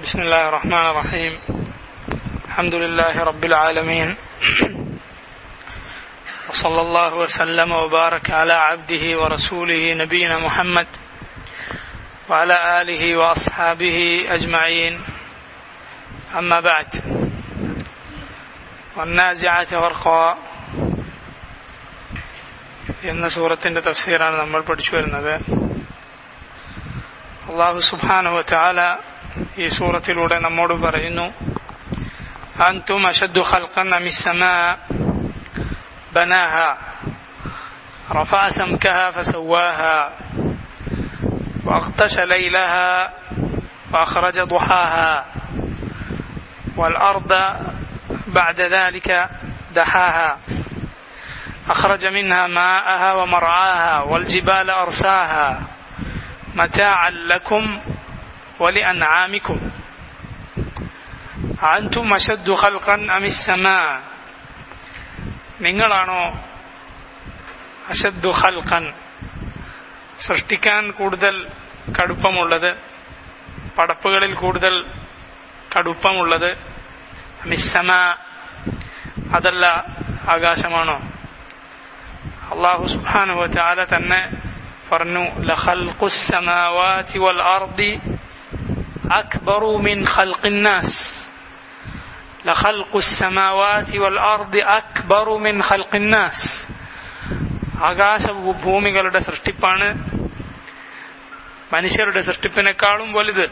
بسم الله الرحمن الرحيم الحمد لله رب العالمين وصلى الله وسلم وبارك على عبده ورسوله نبينا محمد وعلى آله وأصحابه أجمعين أما بعد والنازعات غرقا എന്ന സൂറത്തിന്റെ തഫ്സീറാണ് നമ്മൾ പഠിച്ചു വരുന്നത് അള്ളാഹു സുബാനുവ ചാല ഈ സൂറത്തിലൂടെ നമ്മോട് പറയുന്നു أنتم أشد خلقا أم السماء بناها رفع سمكها فسواها وأغطش ليلها وأخرج ضحاها والأرض بعد ذلك دحاها أخرج منها ماءها ومرعاها والجبال أرساها متاعا لكم ولأنعامكم أنتم أشد خلقا أم السماء നിങ്ങളാണോ അശദ്ദു ഖൽഖൻ സൃഷ്ടിക്കാൻ കൂടുതൽ കടുപ്പമുള്ളത് പടപ്പുകളിൽ കൂടുതൽ കടുപ്പമുള്ളത് മിസ്സമ അതല്ല ആകാശമാണോ അള്ളാഹു സുബ്ഹാനഹു വതആല തന്നെ പറഞ്ഞു ലഖൽഖുസ് സമാവാതി വൽ അർദി അക്ബറു മിൻ ഖൽഖിൻ നാസ് ലഖൽഖുസ് സമാവാതി വൽ അർദി അക്ബറു മിൻ ഖൽഖിൻ നാസ് ആകാശ ഭൂമികളുടെ സൃഷ്ടിപ്പാണ് മനുഷ്യരുടെ സൃഷ്ടിപ്പിനേക്കാളും വലുത്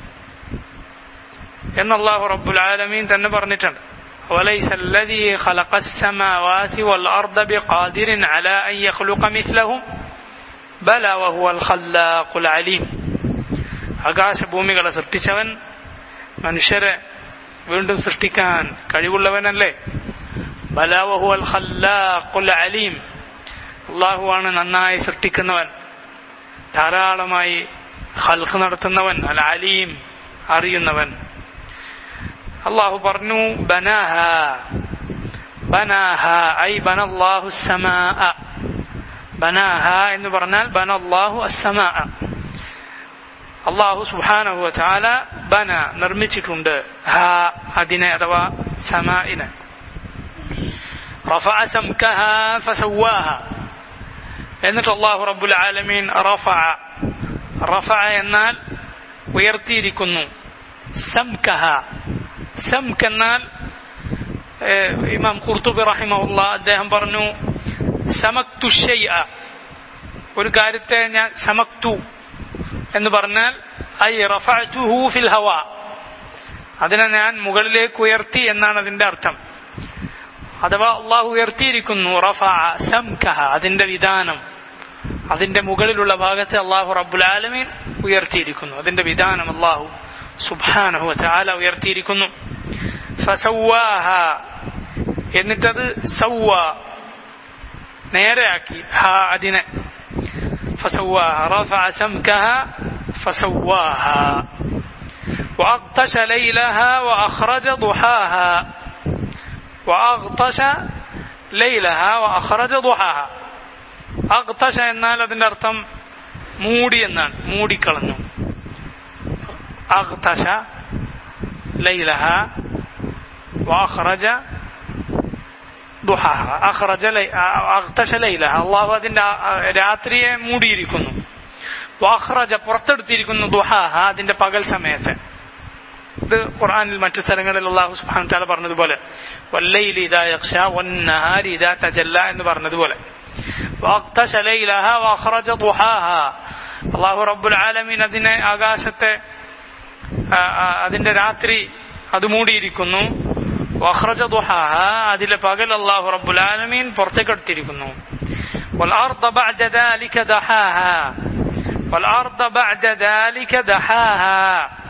എന്ന് അള്ളാഹു റബ്ബുൽ ആലമീൻ തന്നെ പറഞ്ഞിട്ടുണ്ട് وليس الذي خلق السماوات والأرض بقادر على أن يخلق مثلهم بلى وهو الخلاق العليم ആകാശഭൂമികളെ സൃഷ്ടിച്ചവൻ മനുഷ്യരെ വീണ്ടും സൃഷ്ടിക്കാൻ കഴിവുള്ളവനല്ലേ ബലാവഹുൽ ഖല്ലാഖുൽ അലീം അള്ളാഹുവാണ് നന്നായി സൃഷ്ടിക്കുന്നവൻ ധാരാളമായി ഹൽഖ് നടത്തുന്നവൻ അൽ അലീം അറിയുന്നവൻ അള്ളാഹു പറഞ്ഞു ബനാഹ ബനാഹ ഐ ബനല്ലാഹു സമാ ബനാഹ എന്ന് പറഞ്ഞാൽ ബനല്ലാഹു അസ്സമാ അള്ളാഹു സുബാനഹു ചാല ബന നിർമ്മിച്ചിട്ടുണ്ട് ഹ അതിനെ അഥവാ സമാഇനെ റഫഅ സംകഹ ഫസവാഹ എന്നിട്ട് അള്ളാഹു റബ്ബുൽ ആലമീൻ റഫഅ റഫഅ എന്നാൽ ഉയർത്തിയിരിക്കുന്നു സംകഹ സംക് എന്നാൽ ഇമാം ഖുർത്തുബി റഹിമഹുല്ല അദ്ദേഹം പറഞ്ഞു സമക്തു ഷൈഅ ഒരു കാര്യത്തെ ഞാൻ സമക്തു എന്ന് പറഞ്ഞാൽ ഐ റഫഅതുഹു ഫിൽ ഹവ അതിനെ ഞാൻ മുകളിലേക്ക് ഉയർത്തി എന്നാണ് അതിന്റെ അർത്ഥം അഥവാ അള്ളാഹു ഉയർത്തിയിരിക്കുന്നു റഫ സംകഹ അതിന്റെ വിധാനം അതിന്റെ മുകളിലുള്ള ഭാഗത്തെ അള്ളാഹു റബ്ബുൽ ആലമീൻ ഉയർത്തിയിരിക്കുന്നു അതിന്റെ വിധാനം അള്ളാഹു സുബാനഹു ചാല ഉയർത്തിയിരിക്കുന്നു ഫസവാഹ എന്നിട്ടത് സൗവ നേരെയാക്കി ഹ അതിനെ فسواها رفع سمكها فسواها وأغطش ليلها وأخرج ضحاها وأغطش ليلها وأخرج ضحاها أغطش എന്നാൽ അതിന്റെ അർത്ഥം മൂടി എന്നാണ് മൂടിക്കളഞ്ഞു أغطش ليلها وأخرج ضحاها أخرج لي... أغطش ليلها അള്ളാഹു അതിന്റെ രാത്രിയെ മൂടിയിരിക്കുന്നു വാഹ്റജ പുറത്തെടുത്തിരിക്കുന്നു ദുഹാഹ അതിന്റെ പകൽ സമയത്ത് ഇത് ഖുർആനിൽ മറ്റു സ്ഥലങ്ങളിൽ അള്ളാഹു സുബ്ഹാനഹു തആല പറഞ്ഞതുപോലെ വല്ലൈലി ഇദാ യഖ്ശ വന്നഹാരി ഇദാ തജല്ല എന്ന് പറഞ്ഞതുപോലെ വഖ്തശ ലൈലഹ വഖറജ ദുഹാഹ അള്ളാഹു റബ്ബുൽ ആലമീൻ അതിനെ ആകാശത്തെ അതിന്റെ രാത്രി അത് മൂടിയിരിക്കുന്നു വഖ്റജ ദുഹാഹ അതിലെ പകൽ അള്ളാഹു റബ്ബുൽ ആലമീൻ പുറത്തേക്കെടുത്തിരിക്കുന്നു والأرض بعد ذلك دحاها والأرض بعد ذلك دحاها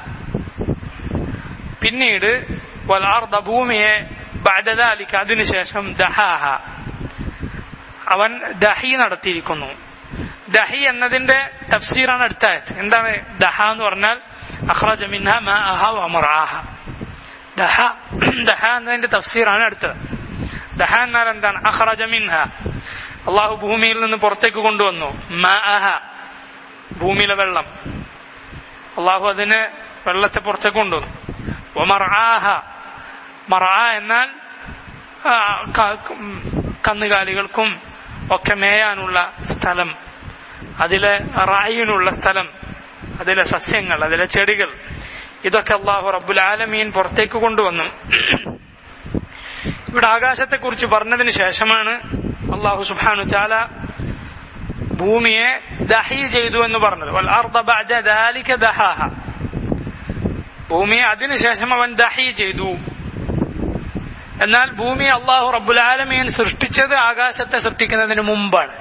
പിന്നീട് والأرض ഭൂമിയെ بعد ذلك അതിനുശേഷം ദഹാഹ അവൻ ദഹി നടത്തിയിരിക്കുന്നു ദഹി എന്നതിന്റെ തഫ്സീറാണ് അടുത്ത ആയത് എന്താണ് ദഹ എന്ന് പറഞ്ഞാൽ അഖ്റജ മിൻഹ മാഅഹ വമർആഹ ദഹ ദഹ എന്നതിന്റെ തഫ്സീറാണ് അടുത്തത് ദഹ എന്നാൽ എന്താണ് അഖ്റജ മിൻഹ അള്ളാഹു ഭൂമിയിൽ നിന്ന് പുറത്തേക്ക് കൊണ്ടുവന്നു മാഅഹ ഭൂമിയിലെ വെള്ളം അള്ളാഹു അതിനെ വെള്ളത്തെ പുറത്തേക്ക് കൊണ്ടുവന്നു ഒമർആഹ മറ എന്നാൽ ആ, ക- ഉം, കന്നുകാലികൾക്കും ഒക്കെ മേയാനുള്ള സ്ഥലം അതിലെ റായിനുള്ള സ്ഥലം അതിലെ സസ്യങ്ങൾ അതിലെ ചെടികൾ ഇതൊക്കെ അള്ളാഹു റബ്ബുൽ ആലമീൻ പുറത്തേക്ക് കൊണ്ടുവന്നു ഇവിടെ ആകാശത്തെക്കുറിച്ച് പറഞ്ഞതിന് ശേഷമാണ് അള്ളാഹു സുബ്ഹാനു ചാല ഭൂമിയെ ദഹി ചെയ്തു എന്ന് പറഞ്ഞത് വൽ അർദ ബഅദ ദാലിക ദഹാഹ ഭൂമിയെ അതിനുശേഷം അവൻ ദഹി ചെയ്തു എന്നാൽ ഭൂമി അള്ളാഹു റബ്ബുൽ ആലമീൻ സൃഷ്ടിച്ചത് ആകാശത്തെ സൃഷ്ടിക്കുന്നതിന് മുമ്പാണ്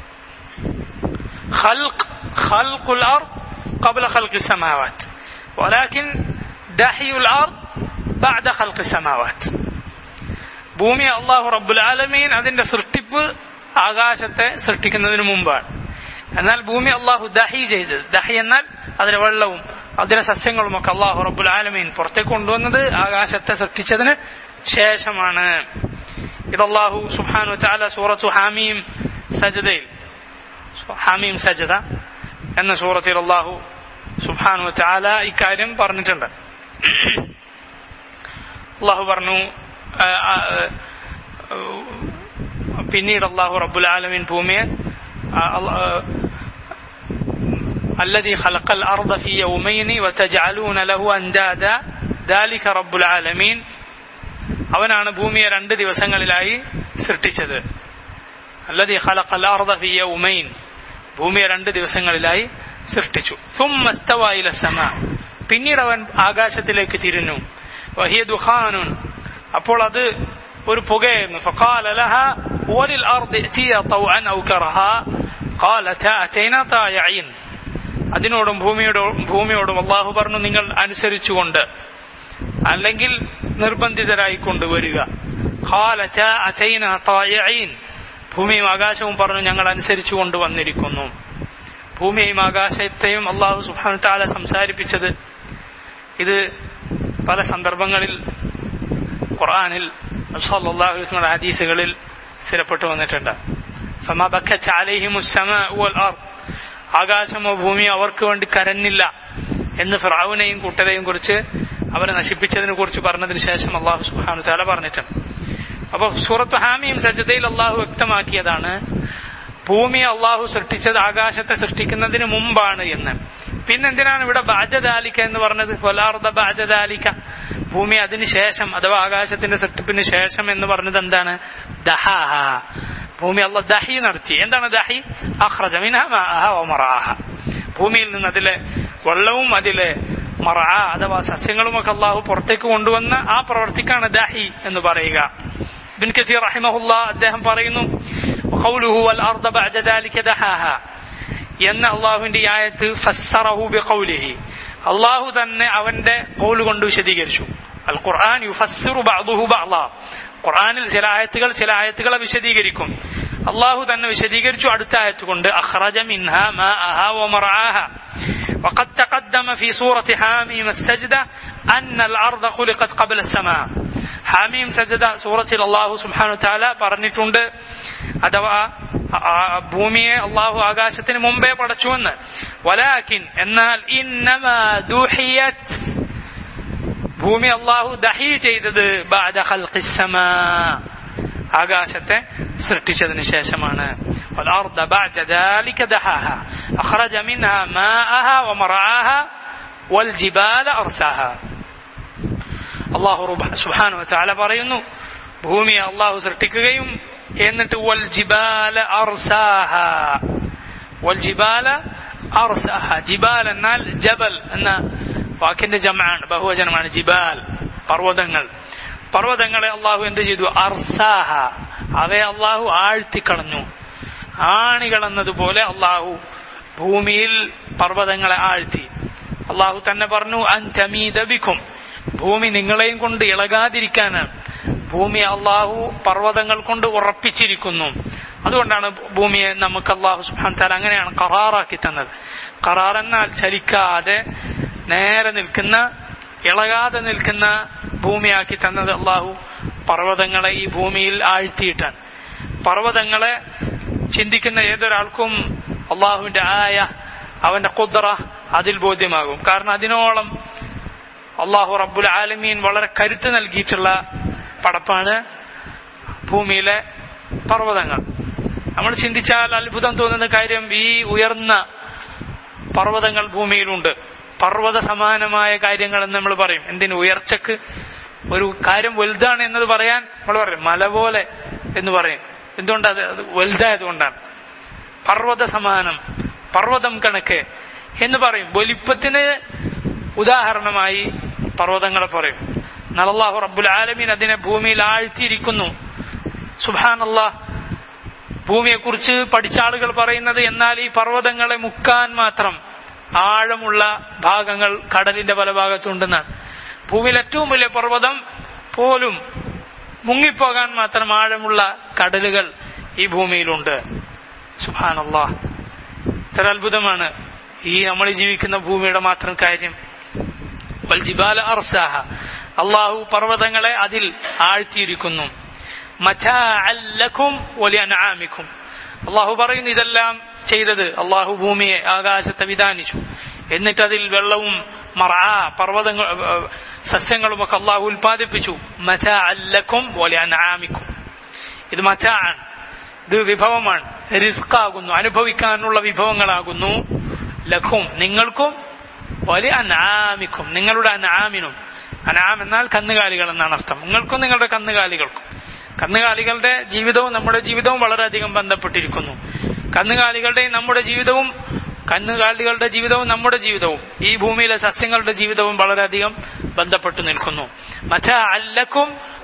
خلق خلق الأرض قبل خلق السماوات ولكن دحي الأرض بعد خلق السماوات ഭൂമി അള്ളാഹു റബ്ബുൽ ആലമീൻ അതിന്റെ സൃഷ്ടിപ്പ് ആകാശത്തെ സൃഷ്ടിക്കുന്നതിന് മുമ്പാണ് എന്നാൽ ഭൂമി അള്ളാഹു ദഹി ചെയ്തത് ദഹി എന്നാൽ അതിലെ വെള്ളവും അതിലെ സസ്യങ്ങളും ഒക്കെ അള്ളാഹു റബ്ബുൽ ആലമീൻ പുറത്തേക്ക് കൊണ്ടുവന്നത് ആകാശത്തെ സൃഷ്ടിച്ചതിന് ശേഷമാണ് ഇത് അള്ളാഹു സുഹാനു ചാല സൂറത്തു ഹാമീം സജദയിൽ ഹാമീം സജദ എന്ന സൂറത്തിൽ അള്ളാഹു സുഹാനു ചാല ഇക്കാര്യം പറഞ്ഞിട്ടുണ്ട് അള്ളാഹു പറഞ്ഞു ആ, ആ, ആ, പിന്നീട് അള്ളാഹു റബ്ബുൽ ആലമീൻ ഭൂമിയെ ആ, അള്ള- ആ, الذي خلق الأرض في يومين وتجعلون له أندادا ذلك رب العالمين അവനാണ് ഭൂമിയെ രണ്ട് ദിവസങ്ങളിലായി സൃഷ്ടിച്ചത് അല്ലതി ഖലഖൽ അർദ ഫി യൗമൈൻ ഭൂമിയെ രണ്ട് ദിവസങ്ങളിലായി സൃഷ്ടിച്ചു ثم استوى الى السماء പിന്നീട് അവൻ ആകാശത്തിലേക്ക് തിരിഞ്ഞു വഹിയ ദുഖാനുൻ അപ്പോൾ അത് ഒരു പുകയായിരുന്നു فقال لها وللأرض ائتيا طوعا أو كرها قالتا أتينا طائعين അതിനോടും ഭൂമിയോടും ഭൂമിയോടും അള്ളാഹു പറഞ്ഞു നിങ്ങൾ അനുസരിച്ചുകൊണ്ട് അല്ലെങ്കിൽ നിർബന്ധിതരായി കൊണ്ടുവരിക ഖാലത അതൈന തായിഈൻ ഭൂമിയും ആകാശവും പറഞ്ഞു ഞങ്ങൾ അനുസരിച്ചു കൊണ്ടുവന്നിരിക്കുന്നു ഭൂമിയെയും ആകാശത്തെയും അള്ളാഹു സുബ്ഹാനഹു തആല സംസാരിപ്പിച്ചത് ഇത് പല സന്ദർഭങ്ങളിൽ ഖുർആനിൽ സല്ലല്ലാഹു അലൈഹി വസല്ലം ഹദീസുകളിൽ സ്ഥിരപ്പെട്ടു വന്നിട്ടുണ്ട് ഫമാ ബക്കത്ത് അലൈഹിമു السماء والارض ആകാശമോ ഭൂമിയോ അവർക്ക് വേണ്ടി കരഞ്ഞില്ല എന്ന് ഫിറൌനെയും കൂട്ടരെയും കുറിച്ച് അവരെ നശിപ്പിച്ചതിനെ കുറിച്ച് പറഞ്ഞതിന് ശേഷം അള്ളാഹു സുബ്ഹാനഹു തആല പറഞ്ഞിട്ടുണ്ട് അപ്പൊ സൂറത്ത് ഹാമിയും സജ്ജതയിൽ അള്ളാഹു വ്യക്തമാക്കിയതാണ് ഭൂമി അള്ളാഹു സൃഷ്ടിച്ചത് ആകാശത്തെ സൃഷ്ടിക്കുന്നതിന് മുമ്പാണ് എന്ന് പിന്നെന്തിനാണ് ഇവിടെ ബാജദാലിക്ക എന്ന് പറഞ്ഞത് കൊലാർദ ബാജദാലിക്ക ഭൂമി അതിന് ശേഷം അഥവാ ആകാശത്തിന്റെ സൃഷ്ടിപ്പിന് ശേഷം എന്ന് പറഞ്ഞത് എന്താണ് ദഹാഹ ഭൂമി അള്ള ദഹി നടത്തി എന്താണ് ദഹി അഖ്റജ മിൻഹ മാഅഹ വമറാഹ ഭൂമിയിൽ നിന്ന് അതിലെ വെള്ളവും അതിലെ മറ അഥവാ സസ്യങ്ങളുമൊക്കെ അള്ളാഹു പുറത്തേക്ക് കൊണ്ടുവന്ന ആ പ്രവർത്തിക്കാണ് ദഹി എന്ന് പറയുക ബിൻ കസീർ റഹിമഹുല്ല അദ്ദേഹം പറയുന്നു وقوله والأرض بعد ذلك دحاها എന്ന അള്ളാഹുവിന്റെ ഈ ആയത്ത് ഫസ്സറഹു ബിഖൗലിഹി അള്ളാഹു തന്നെ അവന്റെ കൗല് കൊണ്ട് വിശദീകരിച്ചു അൽ ഖുർആൻ യുഫസ്സിറു ബഅദുഹു ബഅദാ ഖുർആനിൽ ചില ആയത്തുകൾ ചില ആയത്തുകളെ വിശദീകരിക്കും അള്ളാഹു തന്നെ വിശദീകരിച്ചു അടുത്ത ആയത്ത് കൊണ്ട് അഖ്റജ മിൻഹ മാഅഹ വമർആഹ وقد تقدم في سورة حاميم السجدة أن الأرض خلقت قبل السماء حاميم سجدة سورة الله سبحانه وتعالى പറഞ്ഞിട്ടുണ്ട് അഥവാ ആ ഭൂമിയെ അള്ളാഹു ആകാശത്തിന് മുമ്പേ പടച്ചുവെന്ന് വലാക്കിൻ എന്നാൽ ഇന്നമാ ദുഹിയത് ഭൂമി അള്ളാഹു ദഹി ചെയ്തത് ബാദ ഖൽഖിസ് സമാ ആകാശത്തെ സൃഷ്ടിച്ചതിന് ശേഷമാണ് والأرض بعد ذلك دحاها أخرج منها ماءها ومرعاها والجبال أرساها അള്ളാഹു സുബാനു വച്ചാല പറയുന്നു ഭൂമിയെ അള്ളാഹു സൃഷ്ടിക്കുകയും എന്നിട്ട് വൽ ജിബാല അർസാഹ വൽ ജിബാല അർസാഹ ജിബാൽ എന്നാൽ ജബൽ എന്ന വാക്കിന്റെ ജമാണ് ബഹുവചനമാണ് ജിബാൽ പർവ്വതങ്ങൾ പർവ്വതങ്ങളെ അള്ളാഹു എന്ത് ചെയ്തു അർസാഹ അവയെ അള്ളാഹു ആഴ്ത്തിക്കളഞ്ഞു ആണികൾ എന്നതുപോലെ അള്ളാഹു ഭൂമിയിൽ പർവ്വതങ്ങളെ ആഴ്ത്തി അള്ളാഹു തന്നെ പറഞ്ഞു അൻതമീദബിക്കും ഭൂമി നിങ്ങളെയും കൊണ്ട് ഇളകാതിരിക്കാനാണ് ഭൂമി അള്ളാഹു പർവ്വതങ്ങൾ കൊണ്ട് ഉറപ്പിച്ചിരിക്കുന്നു അതുകൊണ്ടാണ് ഭൂമിയെ നമുക്ക് അള്ളാഹു സുഹാൻ താല അങ്ങനെയാണ് കറാറാക്കി തന്നത് കറാർ എന്നാൽ ചലിക്കാതെ നേരെ നിൽക്കുന്ന ഇളകാതെ നിൽക്കുന്ന ഭൂമിയാക്കി തന്നത് അള്ളാഹു പർവ്വതങ്ങളെ ഈ ഭൂമിയിൽ ആഴ്ത്തിയിട്ടാണ് പർവ്വതങ്ങളെ ചിന്തിക്കുന്ന ഏതൊരാൾക്കും അള്ളാഹുവിന്റെ ആയ അവന്റെ കുദ്റ അതിൽ ബോധ്യമാകും കാരണം അതിനോളം അള്ളാഹു റബ്ബുൽ ആലമീൻ വളരെ കരുത്ത് നൽകിയിട്ടുള്ള പടപ്പാണ് ഭൂമിയിലെ പർവ്വതങ്ങൾ നമ്മൾ ചിന്തിച്ചാൽ അത്ഭുതം തോന്നുന്ന കാര്യം ഈ ഉയർന്ന പർവ്വതങ്ങൾ ഭൂമിയിലുണ്ട് പർവ്വത സമാനമായ കാര്യങ്ങൾ എന്ന് നമ്മൾ പറയും എന്തിന് ഉയർച്ചക്ക് ഒരു കാര്യം വലുതാണ് എന്നത് പറയാൻ നമ്മൾ പറയും മല പോലെ എന്ന് പറയും എന്തുകൊണ്ടത് അത് വലുതായതുകൊണ്ടാണ് പർവ്വത സമാനം പർവ്വതം കണക്ക് എന്ന് പറയും വലിപ്പത്തിന് ഉദാഹരണമായി പർവ്വതങ്ങളെ പറയും നല്ലാഹു റബ്ബുൽ ആലമീൻ അതിനെ ഭൂമിയിൽ ആഴ്ത്തിയിരിക്കുന്നു സുബാനല്ലാഹ് ഭൂമിയെക്കുറിച്ച് പഠിച്ച ആളുകൾ പറയുന്നത് എന്നാൽ ഈ പർവ്വതങ്ങളെ മുക്കാൻ മാത്രം ആഴമുള്ള ഭാഗങ്ങൾ കടലിന്റെ പല ഭാഗത്തുണ്ടെന്നാണ് ഭൂമിയിൽ ഏറ്റവും വലിയ പർവ്വതം പോലും മുങ്ങിപ്പോകാൻ മാത്രം ആഴമുള്ള കടലുകൾ ഈ ഭൂമിയിലുണ്ട് സുഹാനല്ലാ ഇത്ര അത്ഭുതമാണ് ഈ നമ്മൾ ജീവിക്കുന്ന ഭൂമിയുടെ മാത്രം കാര്യം വൽജിബാല അർസാഹ അള്ളാഹു പർവ്വതങ്ങളെ അതിൽ ആഴ്ത്തിയിരിക്കുന്നു മറ്റാഅല്ലക്കും വലിയ അനാമിക്കും അള്ളാഹു പറയുന്നു ഇതെല്ലാം ചെയ്തത് അള്ളാഹു ഭൂമിയെ ആകാശത്തെ വിധാനിച്ചു എന്നിട്ട് അതിൽ വെള്ളവും മറ പർവ്വതങ്ങൾ സസ്യങ്ങളുമൊക്കെ അള്ളാഹു ഉൽപ്പാദിപ്പിച്ചു മറ്റാ അല്ലക്കും വലിയ അനാമിക്കും ഇത് മറ്റാണ് ഇത് വിഭവമാണ് റിസ്ക് അനുഭവിക്കാനുള്ള വിഭവങ്ങളാകുന്നു ലഖും നിങ്ങൾക്കും വലിയ അനാമിക്കും നിങ്ങളുടെ അനാമിനും അനാം എന്നാൽ കന്നുകാലികൾ എന്നാണ് അർത്ഥം നിങ്ങൾക്കും നിങ്ങളുടെ കന്നുകാലികൾക്കും കന്നുകാലികളുടെ ജീവിതവും നമ്മുടെ ജീവിതവും വളരെയധികം ബന്ധപ്പെട്ടിരിക്കുന്നു കന്നുകാലികളുടെയും നമ്മുടെ ജീവിതവും കന്നുകാലികളുടെ ജീവിതവും നമ്മുടെ ജീവിതവും ഈ ഭൂമിയിലെ സസ്യങ്ങളുടെ ജീവിതവും വളരെയധികം ബന്ധപ്പെട്ടു നിൽക്കുന്നു മറ്റ അല്ലക്കും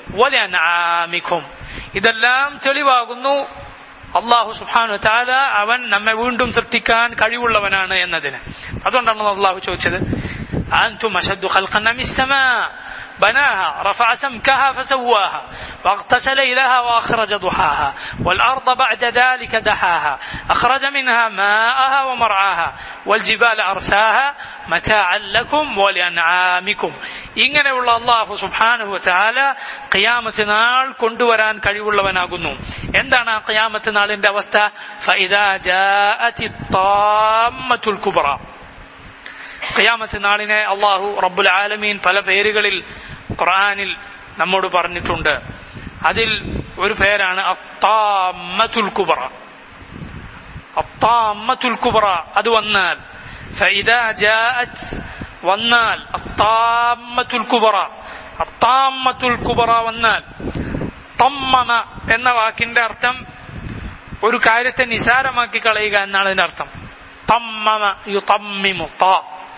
വലിയ ഇതെല്ലാം തെളിവാകുന്നു അള്ളാഹു സുബാനു താല അവൻ നമ്മെ വീണ്ടും സൃഷ്ടിക്കാൻ കഴിവുള്ളവനാണ് എന്നതിന് അതുകൊണ്ടാണ് അള്ളാഹു ചോദിച്ചത് أنتم أشد خلقا من السماء بناها رفع سمكها فسواها واغطش ليلها وأخرج ضحاها والأرض بعد ذلك دحاها أخرج منها ماءها ومرعاها والجبال أرساها متاعا لكم ولأنعامكم ഇങ്ങനെയുള്ള അള്ളാഹു സുബാനുഹു ചാല ഖിയാമത്ത് നാൾ കൊണ്ടുവരാൻ കഴിവുള്ളവനാകുന്നു എന്താണ് ആ ഖിയാമത്ത് നാളിന്റെ അവസ്ഥ ഫൈദാ ജാഅത്തി താമ്മത്തുൽ കുബ്ര ഖിയാമത്ത് നാളിനെ അള്ളാഹു റബ്ബുൽ ആലമീൻ പല പേരുകളിൽ ഖുർആനിൽ നമ്മോട് പറഞ്ഞിട്ടുണ്ട് അതിൽ ഒരു പേരാണ് അത്താമത്തുൽ കുബറ അത്താമത്തുൽ കുബറ അത് വന്നാൽ ഫൈദാ ജാഅത് വന്നാൽ അത്താമത്തുൽ കുബറ അത്താമത്തുൽ കുബറ വന്നാൽ തമ്മമ എന്ന വാക്കിന്റെ അർത്ഥം ഒരു കാര്യത്തെ നിസാരമാക്കി കളയുക എന്നാണ് അതിന്റെ അർത്ഥം തമ്മമ യുതമ്മിമു താ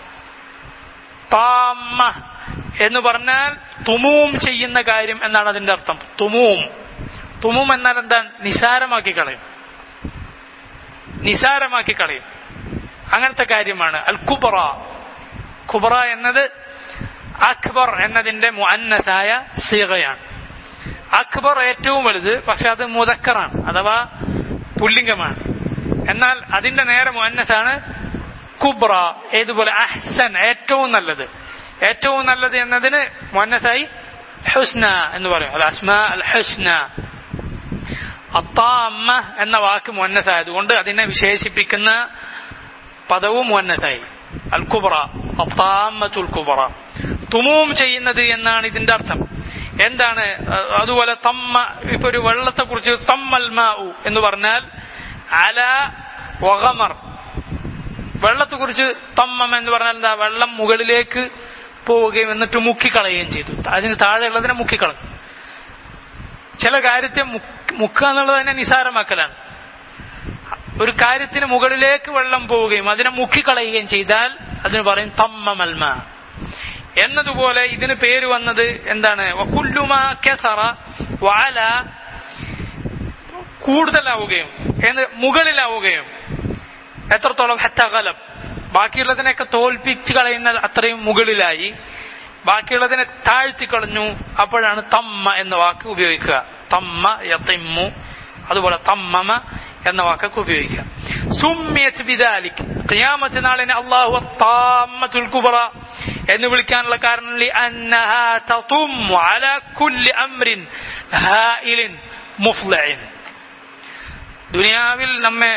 താമ്മ എന്ന് പറഞ്ഞാൽ തുമൂം ചെയ്യുന്ന കാര്യം എന്നാണ് അതിന്റെ അർത്ഥം തുമൂം തുമൂം എന്നാൽ എന്താണ് നിസാരമാക്കി കളയും നിസാരമാക്കി കളയും അങ്ങനത്തെ കാര്യമാണ് അൽ കുബറ കുബറ എന്നത് അക്ബർ എന്നതിന്റെ മുഅന്നസായ സീകയാണ് അക്ബർ ഏറ്റവും വലുത് പക്ഷെ അത് മുതക്കറാണ് അഥവാ പുല്ലിംഗമാണ് എന്നാൽ അതിന്റെ നേരെ മുഅന്നസാണ് കുബ്ര ഏതുപോലെ അഹ്സൻ ഏറ്റവും നല്ലത് ഏറ്റവും നല്ലത് എന്നതിന് മുന്നസായി ഹുസ്ന എന്ന് പറയും അത് അസ്മ അൽ ഹുസ്ന അത്താമ്മ എന്ന വാക്ക് മുന്നസായതുകൊണ്ട് അതിനെ വിശേഷിപ്പിക്കുന്ന പദവും മുന്നസായി അൽ കുബ്ര അത്താമ്മത്തുൽ കുബ്ര തുമൂം ചെയ്യുന്നത് എന്നാണ് ഇതിന്റെ അർത്ഥം എന്താണ് അതുപോലെ തമ്മ ഇപ്പൊ ഒരു വെള്ളത്തെ കുറിച്ച് തമ്മൽ മാഉ എന്ന് പറഞ്ഞാൽ അല വഗമർ വെള്ളത്തെ കുറിച്ച് തമ്മം എന്ന് പറഞ്ഞാൽ എന്താ വെള്ളം മുകളിലേക്ക് പോവുകയും എന്നിട്ട് മുക്കിക്കളയുകയും ചെയ്തു അതിന് താഴെയുള്ളതിനെ മുക്കിക്കളഞ്ഞു ചില കാര്യത്തെ മുക്കുക എന്നുള്ളത് തന്നെ നിസാരമാക്കലാണ് ഒരു കാര്യത്തിന് മുകളിലേക്ക് വെള്ളം പോവുകയും അതിനെ മുക്കിക്കളയുകയും ചെയ്താൽ അതിന് പറയും തമ്മമൽമ എന്നതുപോലെ ഇതിന് പേര് വന്നത് എന്താണ് കുല്ലുമ കെസറ വാല കൂടുതലാവുകയും മുകളിലാവുകയും എത്രത്തോളം ഹത്തകലം ബാക്കിയുള്ളതിനെയൊക്കെ തോൽപ്പിച്ച് കളയുന്ന അത്രയും മുകളിലായി ബാക്കിയുള്ളതിനെ താഴ്ത്തി കളഞ്ഞു അപ്പോഴാണ് തമ്മ എന്ന വാക്ക് ഉപയോഗിക്കുക തമ്മ യത്തിമ്മു അതുപോലെ തമ്മമ എന്ന വാക്കൊക്കെ ഉപയോഗിക്കുക സുമ്മിയത്ത് ബിദാലിക് ഖിയാമത്ത് നാളിനെ അള്ളാഹു താമത്തുൽ കുബറ എന്ന് വിളിക്കാനുള്ള കാരണം അന്നഹാ തതുമ്മു അലാ കുല്ലി അംരിൻ ഹായിലിൻ മുഫ്ലഇൻ ദുനിയാവിൽ നമ്മെ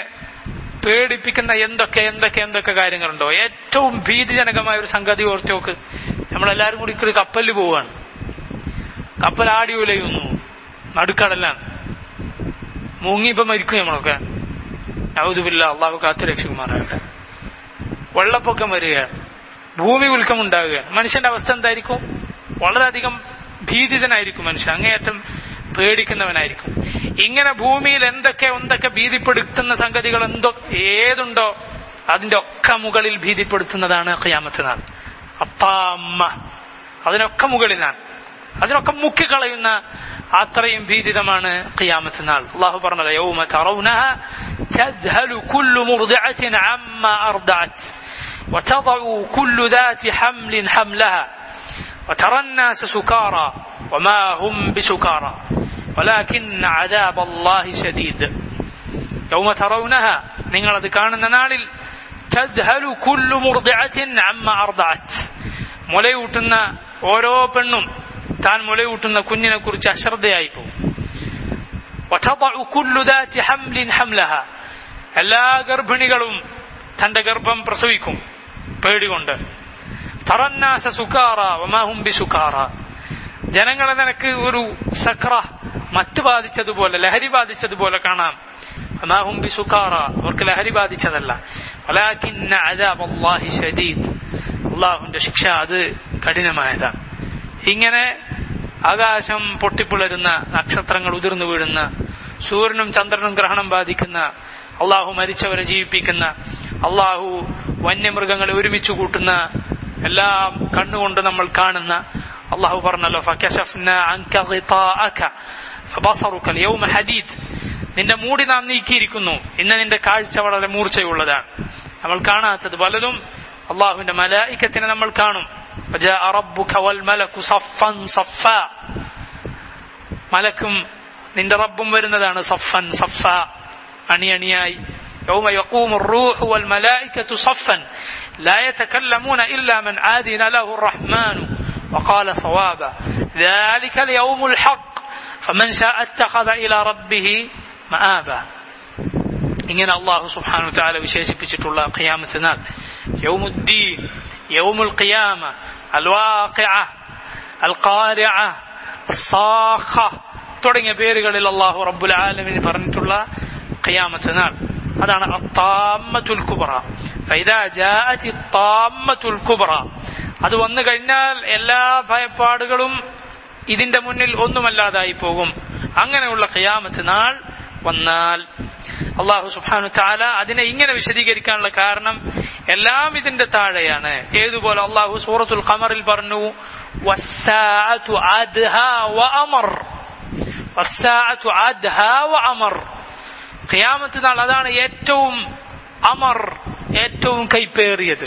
പേടിപ്പിക്കുന്ന എന്തൊക്കെ എന്തൊക്കെ എന്തൊക്കെ കാര്യങ്ങളുണ്ടോ ഏറ്റവും ഭീതിജനകമായ ഒരു സംഗതി ഓർത്ത് നോക്ക് നമ്മളെല്ലാരും കൂടി ഒരു കപ്പലിൽ പോവാണ് കപ്പൽ ആടി ഉലയുന്നു നടുക്കടലാണ് മുങ്ങിയപ്പോ മരിക്കും നമ്മളൊക്കെ ഔതുബില്ല അള്ളാഹു കാത്തു രക്ഷകുമാറാകട്ടെ വെള്ളപ്പൊക്കം വരികയാണ് ഭൂമി ഉൽക്കം ഉണ്ടാകുകയാണ് മനുഷ്യന്റെ അവസ്ഥ എന്തായിരിക്കും വളരെയധികം ഭീതിതനായിരിക്കും മനുഷ്യൻ അങ്ങേയറ്റം പേടിക്കുന്നവനായിരിക്കും ഇങ്ങനെ ഭൂമിയിൽ എന്തൊക്കെ എന്തൊക്കെ ഭീതിപ്പെടുത്തുന്ന സംഗതികൾ എന്തോ ഏതുണ്ടോ അതിന്റെ ഒക്കെ മുകളിൽ ഭീതിപ്പെടുത്തുന്നതാണ് ഖിയാമത്ത് നാൾ അപ്പാമ്മ അതിനൊക്കെ മുകളിലാണ് അതിനൊക്കെ മുക്കിക്കളയുന്ന അത്രയും ഭീതിതമാണ് ഖിയാമത്ത് നാൾ അള്ളാഹു പറഞ്ഞത് യൗമ തറൗനഹ തദ്ഹലു കുല്ലു മുർദിഅത്തിൻ അമ്മ അർദഅത് وتضع كل ذات حمل حملها وترى الناس سكارى وما هم بسكارى ولكن عذاب الله شديد يوم ترونها നിങ്ങളത് കാണുന്ന നാളിൽ تذهل كل مرضعة عما أرضعت മുലയൂട്ടുന്ന ഓരോ പെണ്ണും താൻ മുലയൂട്ടുന്ന കുഞ്ഞിനെ കുറിച്ച് അശ്രദ്ധയായി പോകും وتضع كل ذات حمل حملها എല്ലാ ഗർഭിണികളും തന്റെ ഗർഭം പ്രസവിക്കും പേടികൊണ്ട് തറന്നാസ സുക്കാറ വമാഹും ബി സുക്കാറ ജനങ്ങളെ നിനക്ക് ഒരു സക്ര മറ്റ് ബാധിച്ചതുപോലെ ലഹരി ബാധിച്ചതുപോലെ കാണാം വമാഹും ബി സുക്കാറ അവർക്ക് ലഹരി ബാധിച്ചതല്ല വലാകിന്ന അദാബ് അല്ലാഹി ശദീദ് അള്ളാഹുവിന്റെ ശിക്ഷ അത് കഠിനമായതാണ് ഇങ്ങനെ ആകാശം പൊട്ടിപ്പിളരുന്ന നക്ഷത്രങ്ങൾ ഉതിർന്നു വീഴുന്ന സൂര്യനും ചന്ദ്രനും ഗ്രഹണം ബാധിക്കുന്ന അള്ളാഹു മരിച്ചവരെ ജീവിപ്പിക്കുന്ന അള്ളാഹു വന്യമൃഗങ്ങളെ ഒരുമിച്ച് കൂട്ടുന്ന എല്ലാം കണ്ണുകൊണ്ട് നമ്മൾ കാണുന്ന അള്ളാഹു പറഞ്ഞല്ലോ ഹദീദ് നിന്റെ മൂടി നാം നീക്കിയിരിക്കുന്നു ഇന്ന് നിന്റെ കാഴ്ച വളരെ മൂർച്ചയുള്ളതാണ് നമ്മൾ കാണാത്തത് പലതും അള്ളാഹുവിന്റെ മലായിക്കത്തിനെ നമ്മൾ കാണും മലക്കും നിന്റെ റബ്ബും വരുന്നതാണ് സഫൻ സഫ അണിയണിയായി يوم يقوم الروح والملائكة صفا لا يتكلمون إلا من آذن له الرحمن وقال صوابا ذلك اليوم الحق فمن شاء اتخذ إلى ربه مآبا ഇങ്ങനെ അള്ളാഹു സുബ്ഹാനഹു വതആല വിശേഷിപ്പിച്ചിട്ടുള്ള ഖിയാമത്ത് നാൾ യൗമുദ്ദീൻ യൗമുൽ ഖിയാമ അൽ വാഖിഅ അൽ ഖാരിഅ സാഖ തുടങ്ങിയ പേരുകളിൽ അള്ളാഹു റബ്ബുൽ ആലമീൻ പറഞ്ഞിട്ടുള്ള ഖിയാമത്ത് നാൾ അതാണ് അത്താമത്തുൽ കുബ്ര ഫൈദാ ജാഅതി താമത്തുൽ കുബ്ര അത് വന്നു കഴിഞ്ഞാൽ എല്ലാ ഭയപ്പാടുകളും ഇതിന്റെ മുന്നിൽ ഒന്നുമല്ലാതായി പോകും അങ്ങനെയുള്ള ഖിയാമത്ത് നാൾ വന്നാൽ അള്ളാഹു സുബ്ഹാനു താല അതിനെ ഇങ്ങനെ വിശദീകരിക്കാനുള്ള കാരണം എല്ലാം ഇതിന്റെ താഴെയാണ് ഏതുപോലെ അള്ളാഹു സൂറത്തുൽ ഖമറിൽ പറഞ്ഞു വസ്സാഅതു അദ്ഹാ വഅമർ വസ്സാഅതു അദ്ഹാ വഅമർ ഖിയാമത്ത് നാൾ അതാണ് ഏറ്റവും അമർ ഏറ്റവും കൈപ്പേറിയത്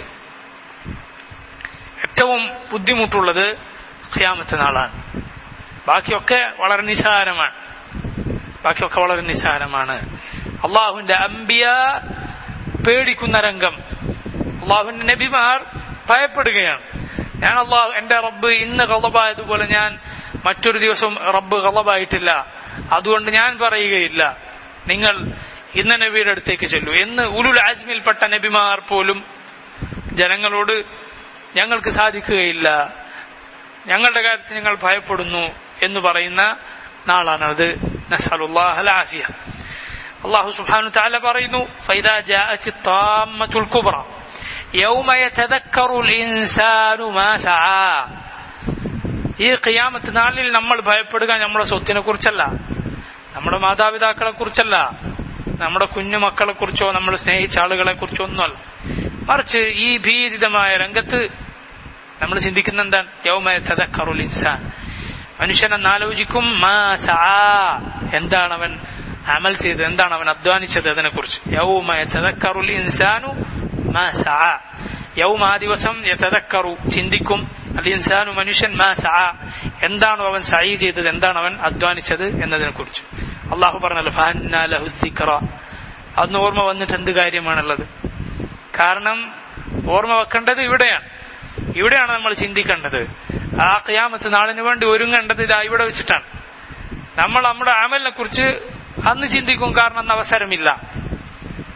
ഏറ്റവും ബുദ്ധിമുട്ടുള്ളത് ഖിയാമത്ത് നാളാണ് ബാക്കിയൊക്കെ വളരെ നിസാരമാണ് ബാക്കിയൊക്കെ വളരെ നിസാരമാണ് അള്ളാഹുവിന്റെ അമ്പിയ പേടിക്കുന്ന രംഗം അള്ളാഹുവിന്റെ നബിമാർ ഭയപ്പെടുകയാണ് ഞാൻ അള്ളാഹു എന്റെ റബ്ബ് ഇന്ന് കളബായതുപോലെ ഞാൻ മറ്റൊരു ദിവസം റബ്ബ് കളബായിട്ടില്ല അതുകൊണ്ട് ഞാൻ പറയുകയില്ല നിങ്ങൾ ഇന്ന നബിയുടെ അടുത്തേക്ക് ചെല്ലൂ എന്ന് ഉലുൽ ആജ്മിൽപ്പെട്ട നബിമാർ പോലും ജനങ്ങളോട് ഞങ്ങൾക്ക് സാധിക്കുകയില്ല ഞങ്ങളുടെ കാര്യത്തിൽ ഞങ്ങൾ ഭയപ്പെടുന്നു എന്ന് പറയുന്ന നാളാണത് നസലുല്ലാഹലാഫിയ അള്ളാഹു സുബ്ഹാനഹു തആല പറയുന്നു ഫൈദാ ജാഅത്തി താമ്മത്തുൽ കുബ്ര യൗമ യതദക്കറുൽ ഇൻസാനു മാ സആ ഈ ഖിയാമത്ത് നാളിൽ നമ്മൾ ഭയപ്പെടുക നമ്മുടെ സ്വത്തിനെ കുറിച്ചല്ല നമ്മുടെ മാതാപിതാക്കളെ കുറിച്ചല്ല നമ്മുടെ കുഞ്ഞു മക്കളെ കുറിച്ചോ നമ്മൾ സ്നേഹിച്ച ആളുകളെ കുറിച്ചോ ഒന്നുമല്ല മറിച്ച് ഈ ഭീതിതമായ രംഗത്ത് നമ്മൾ ചിന്തിക്കുന്ന എന്താണ് യൗമയ തദക്കറുൽ ഇൻസാൻ മനുഷ്യൻ എന്നാലോചിക്കും മാ സആ എന്താണ് അവൻ അമൽ ചെയ്തത് എന്താണ് അവൻ അധ്വാനിച്ചത് അതിനെ കുറിച്ച് യൗമയ തദക്കറുൽ ഇൻസാനു മാ സആ യൗമ ആ ദിവസം യതദക്കറു ചിന്തിക്കും അൽ ഇൻസാനു മനുഷ്യൻ മാ സആ എന്താണ് അവൻ സഈ ചെയ്തത് എന്താണ് അവൻ അധ്വാനിച്ചത് എന്നതിനെ കുറിച്ച് അള്ളാഹു പറഞ്ഞല്ലോ ഫഅന്നാ ലഹു ദിക്റ അന്ന് ഓർമ്മ വന്നിട്ട് എന്ത് കാര്യമാണുള്ളത് കാരണം ഓർമ്മ വെക്കേണ്ടത് ഇവിടെയാണ് ഇവിടെയാണ് നമ്മൾ ചിന്തിക്കേണ്ടത് ആ ഖിയാമത്ത് നാളിന് വേണ്ടി ഒരുങ്ങേണ്ടത് ഇതാ ഇവിടെ വെച്ചിട്ടാണ് നമ്മൾ നമ്മുടെ അമലിനെ കുറിച്ച് അന്ന് ചിന്തിക്കും കാരണം അന്ന് അവസരമില്ല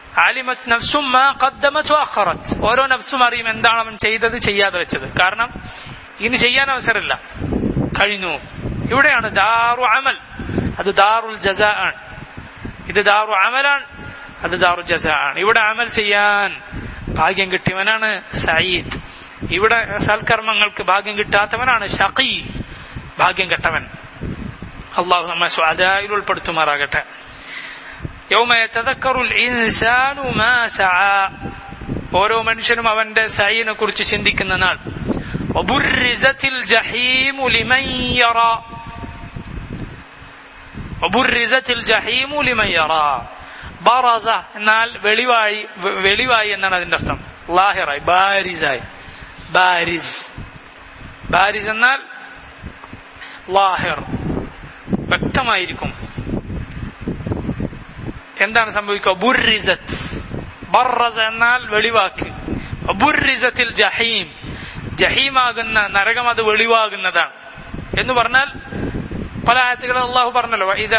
ആലിമത് നഫ്സും മാ ഖദ്ദമത് വഅഖറത് ഓരോ നഫ്സും അറിയും എന്താണ് അവൻ ചെയ്തത് ചെയ്യാതെ വെച്ചത് കാരണം ഇനി ചെയ്യാൻ അവസരമില്ല കഴിഞ്ഞു ഇവിടെയാണ് ദാറു അമൽ അത് ദാറുൽ ജസാ ആണ് ഇത് ദാറു അമലാണ് അത് ദാറു ജസാ ആണ് ഇവിടെ അമൽ ചെയ്യാൻ ഭാഗ്യം കിട്ടിയവനാണ് സയ്യിദ് ഇവിടെ സൽക്കർമ്മങ്ങൾക്ക് ഭാഗ്യം കിട്ടാത്തവനാണ് ഷഖി ഭാഗ്യം കെട്ടവൻ അള്ളാഹു നമ്മെ സ്വാദായിൽ ഉൾപ്പെടുത്തുമാറാകട്ടെ يوم يتذكر الإنسان ما سعى ഓരോ മനുഷ്യനും അവന്റെ സൈനെ കുറിച്ച് ചിന്തിക്കുന്ന നാൾ وبرزت الجحيم لمن يرى وبرزت الجحيم لمن يرى ബറസ എന്നാൽ വെളിവായി വെളിവായി എന്നാണ് അതിന്റെ അർത്ഥം ലാഹിറായി ബാരിസായി ബാരിസ് ബാരിസ് എന്നാൽ ലാഹിർ വ്യക്തമായിരിക്കും എന്താണ് സംഭവിക്കുക ബുർറിസത്ത് ബറസ എന്നാൽ വെളിവാക്ക് ബുർറിസത്തിൽ ജഹീം ജഹീമാകുന്ന നരകം അത് വെളിവാകുന്നതാണ് എന്ന് പറഞ്ഞാൽ പല ആയത്തുകളും അള്ളാഹു പറഞ്ഞല്ലോ ഇത്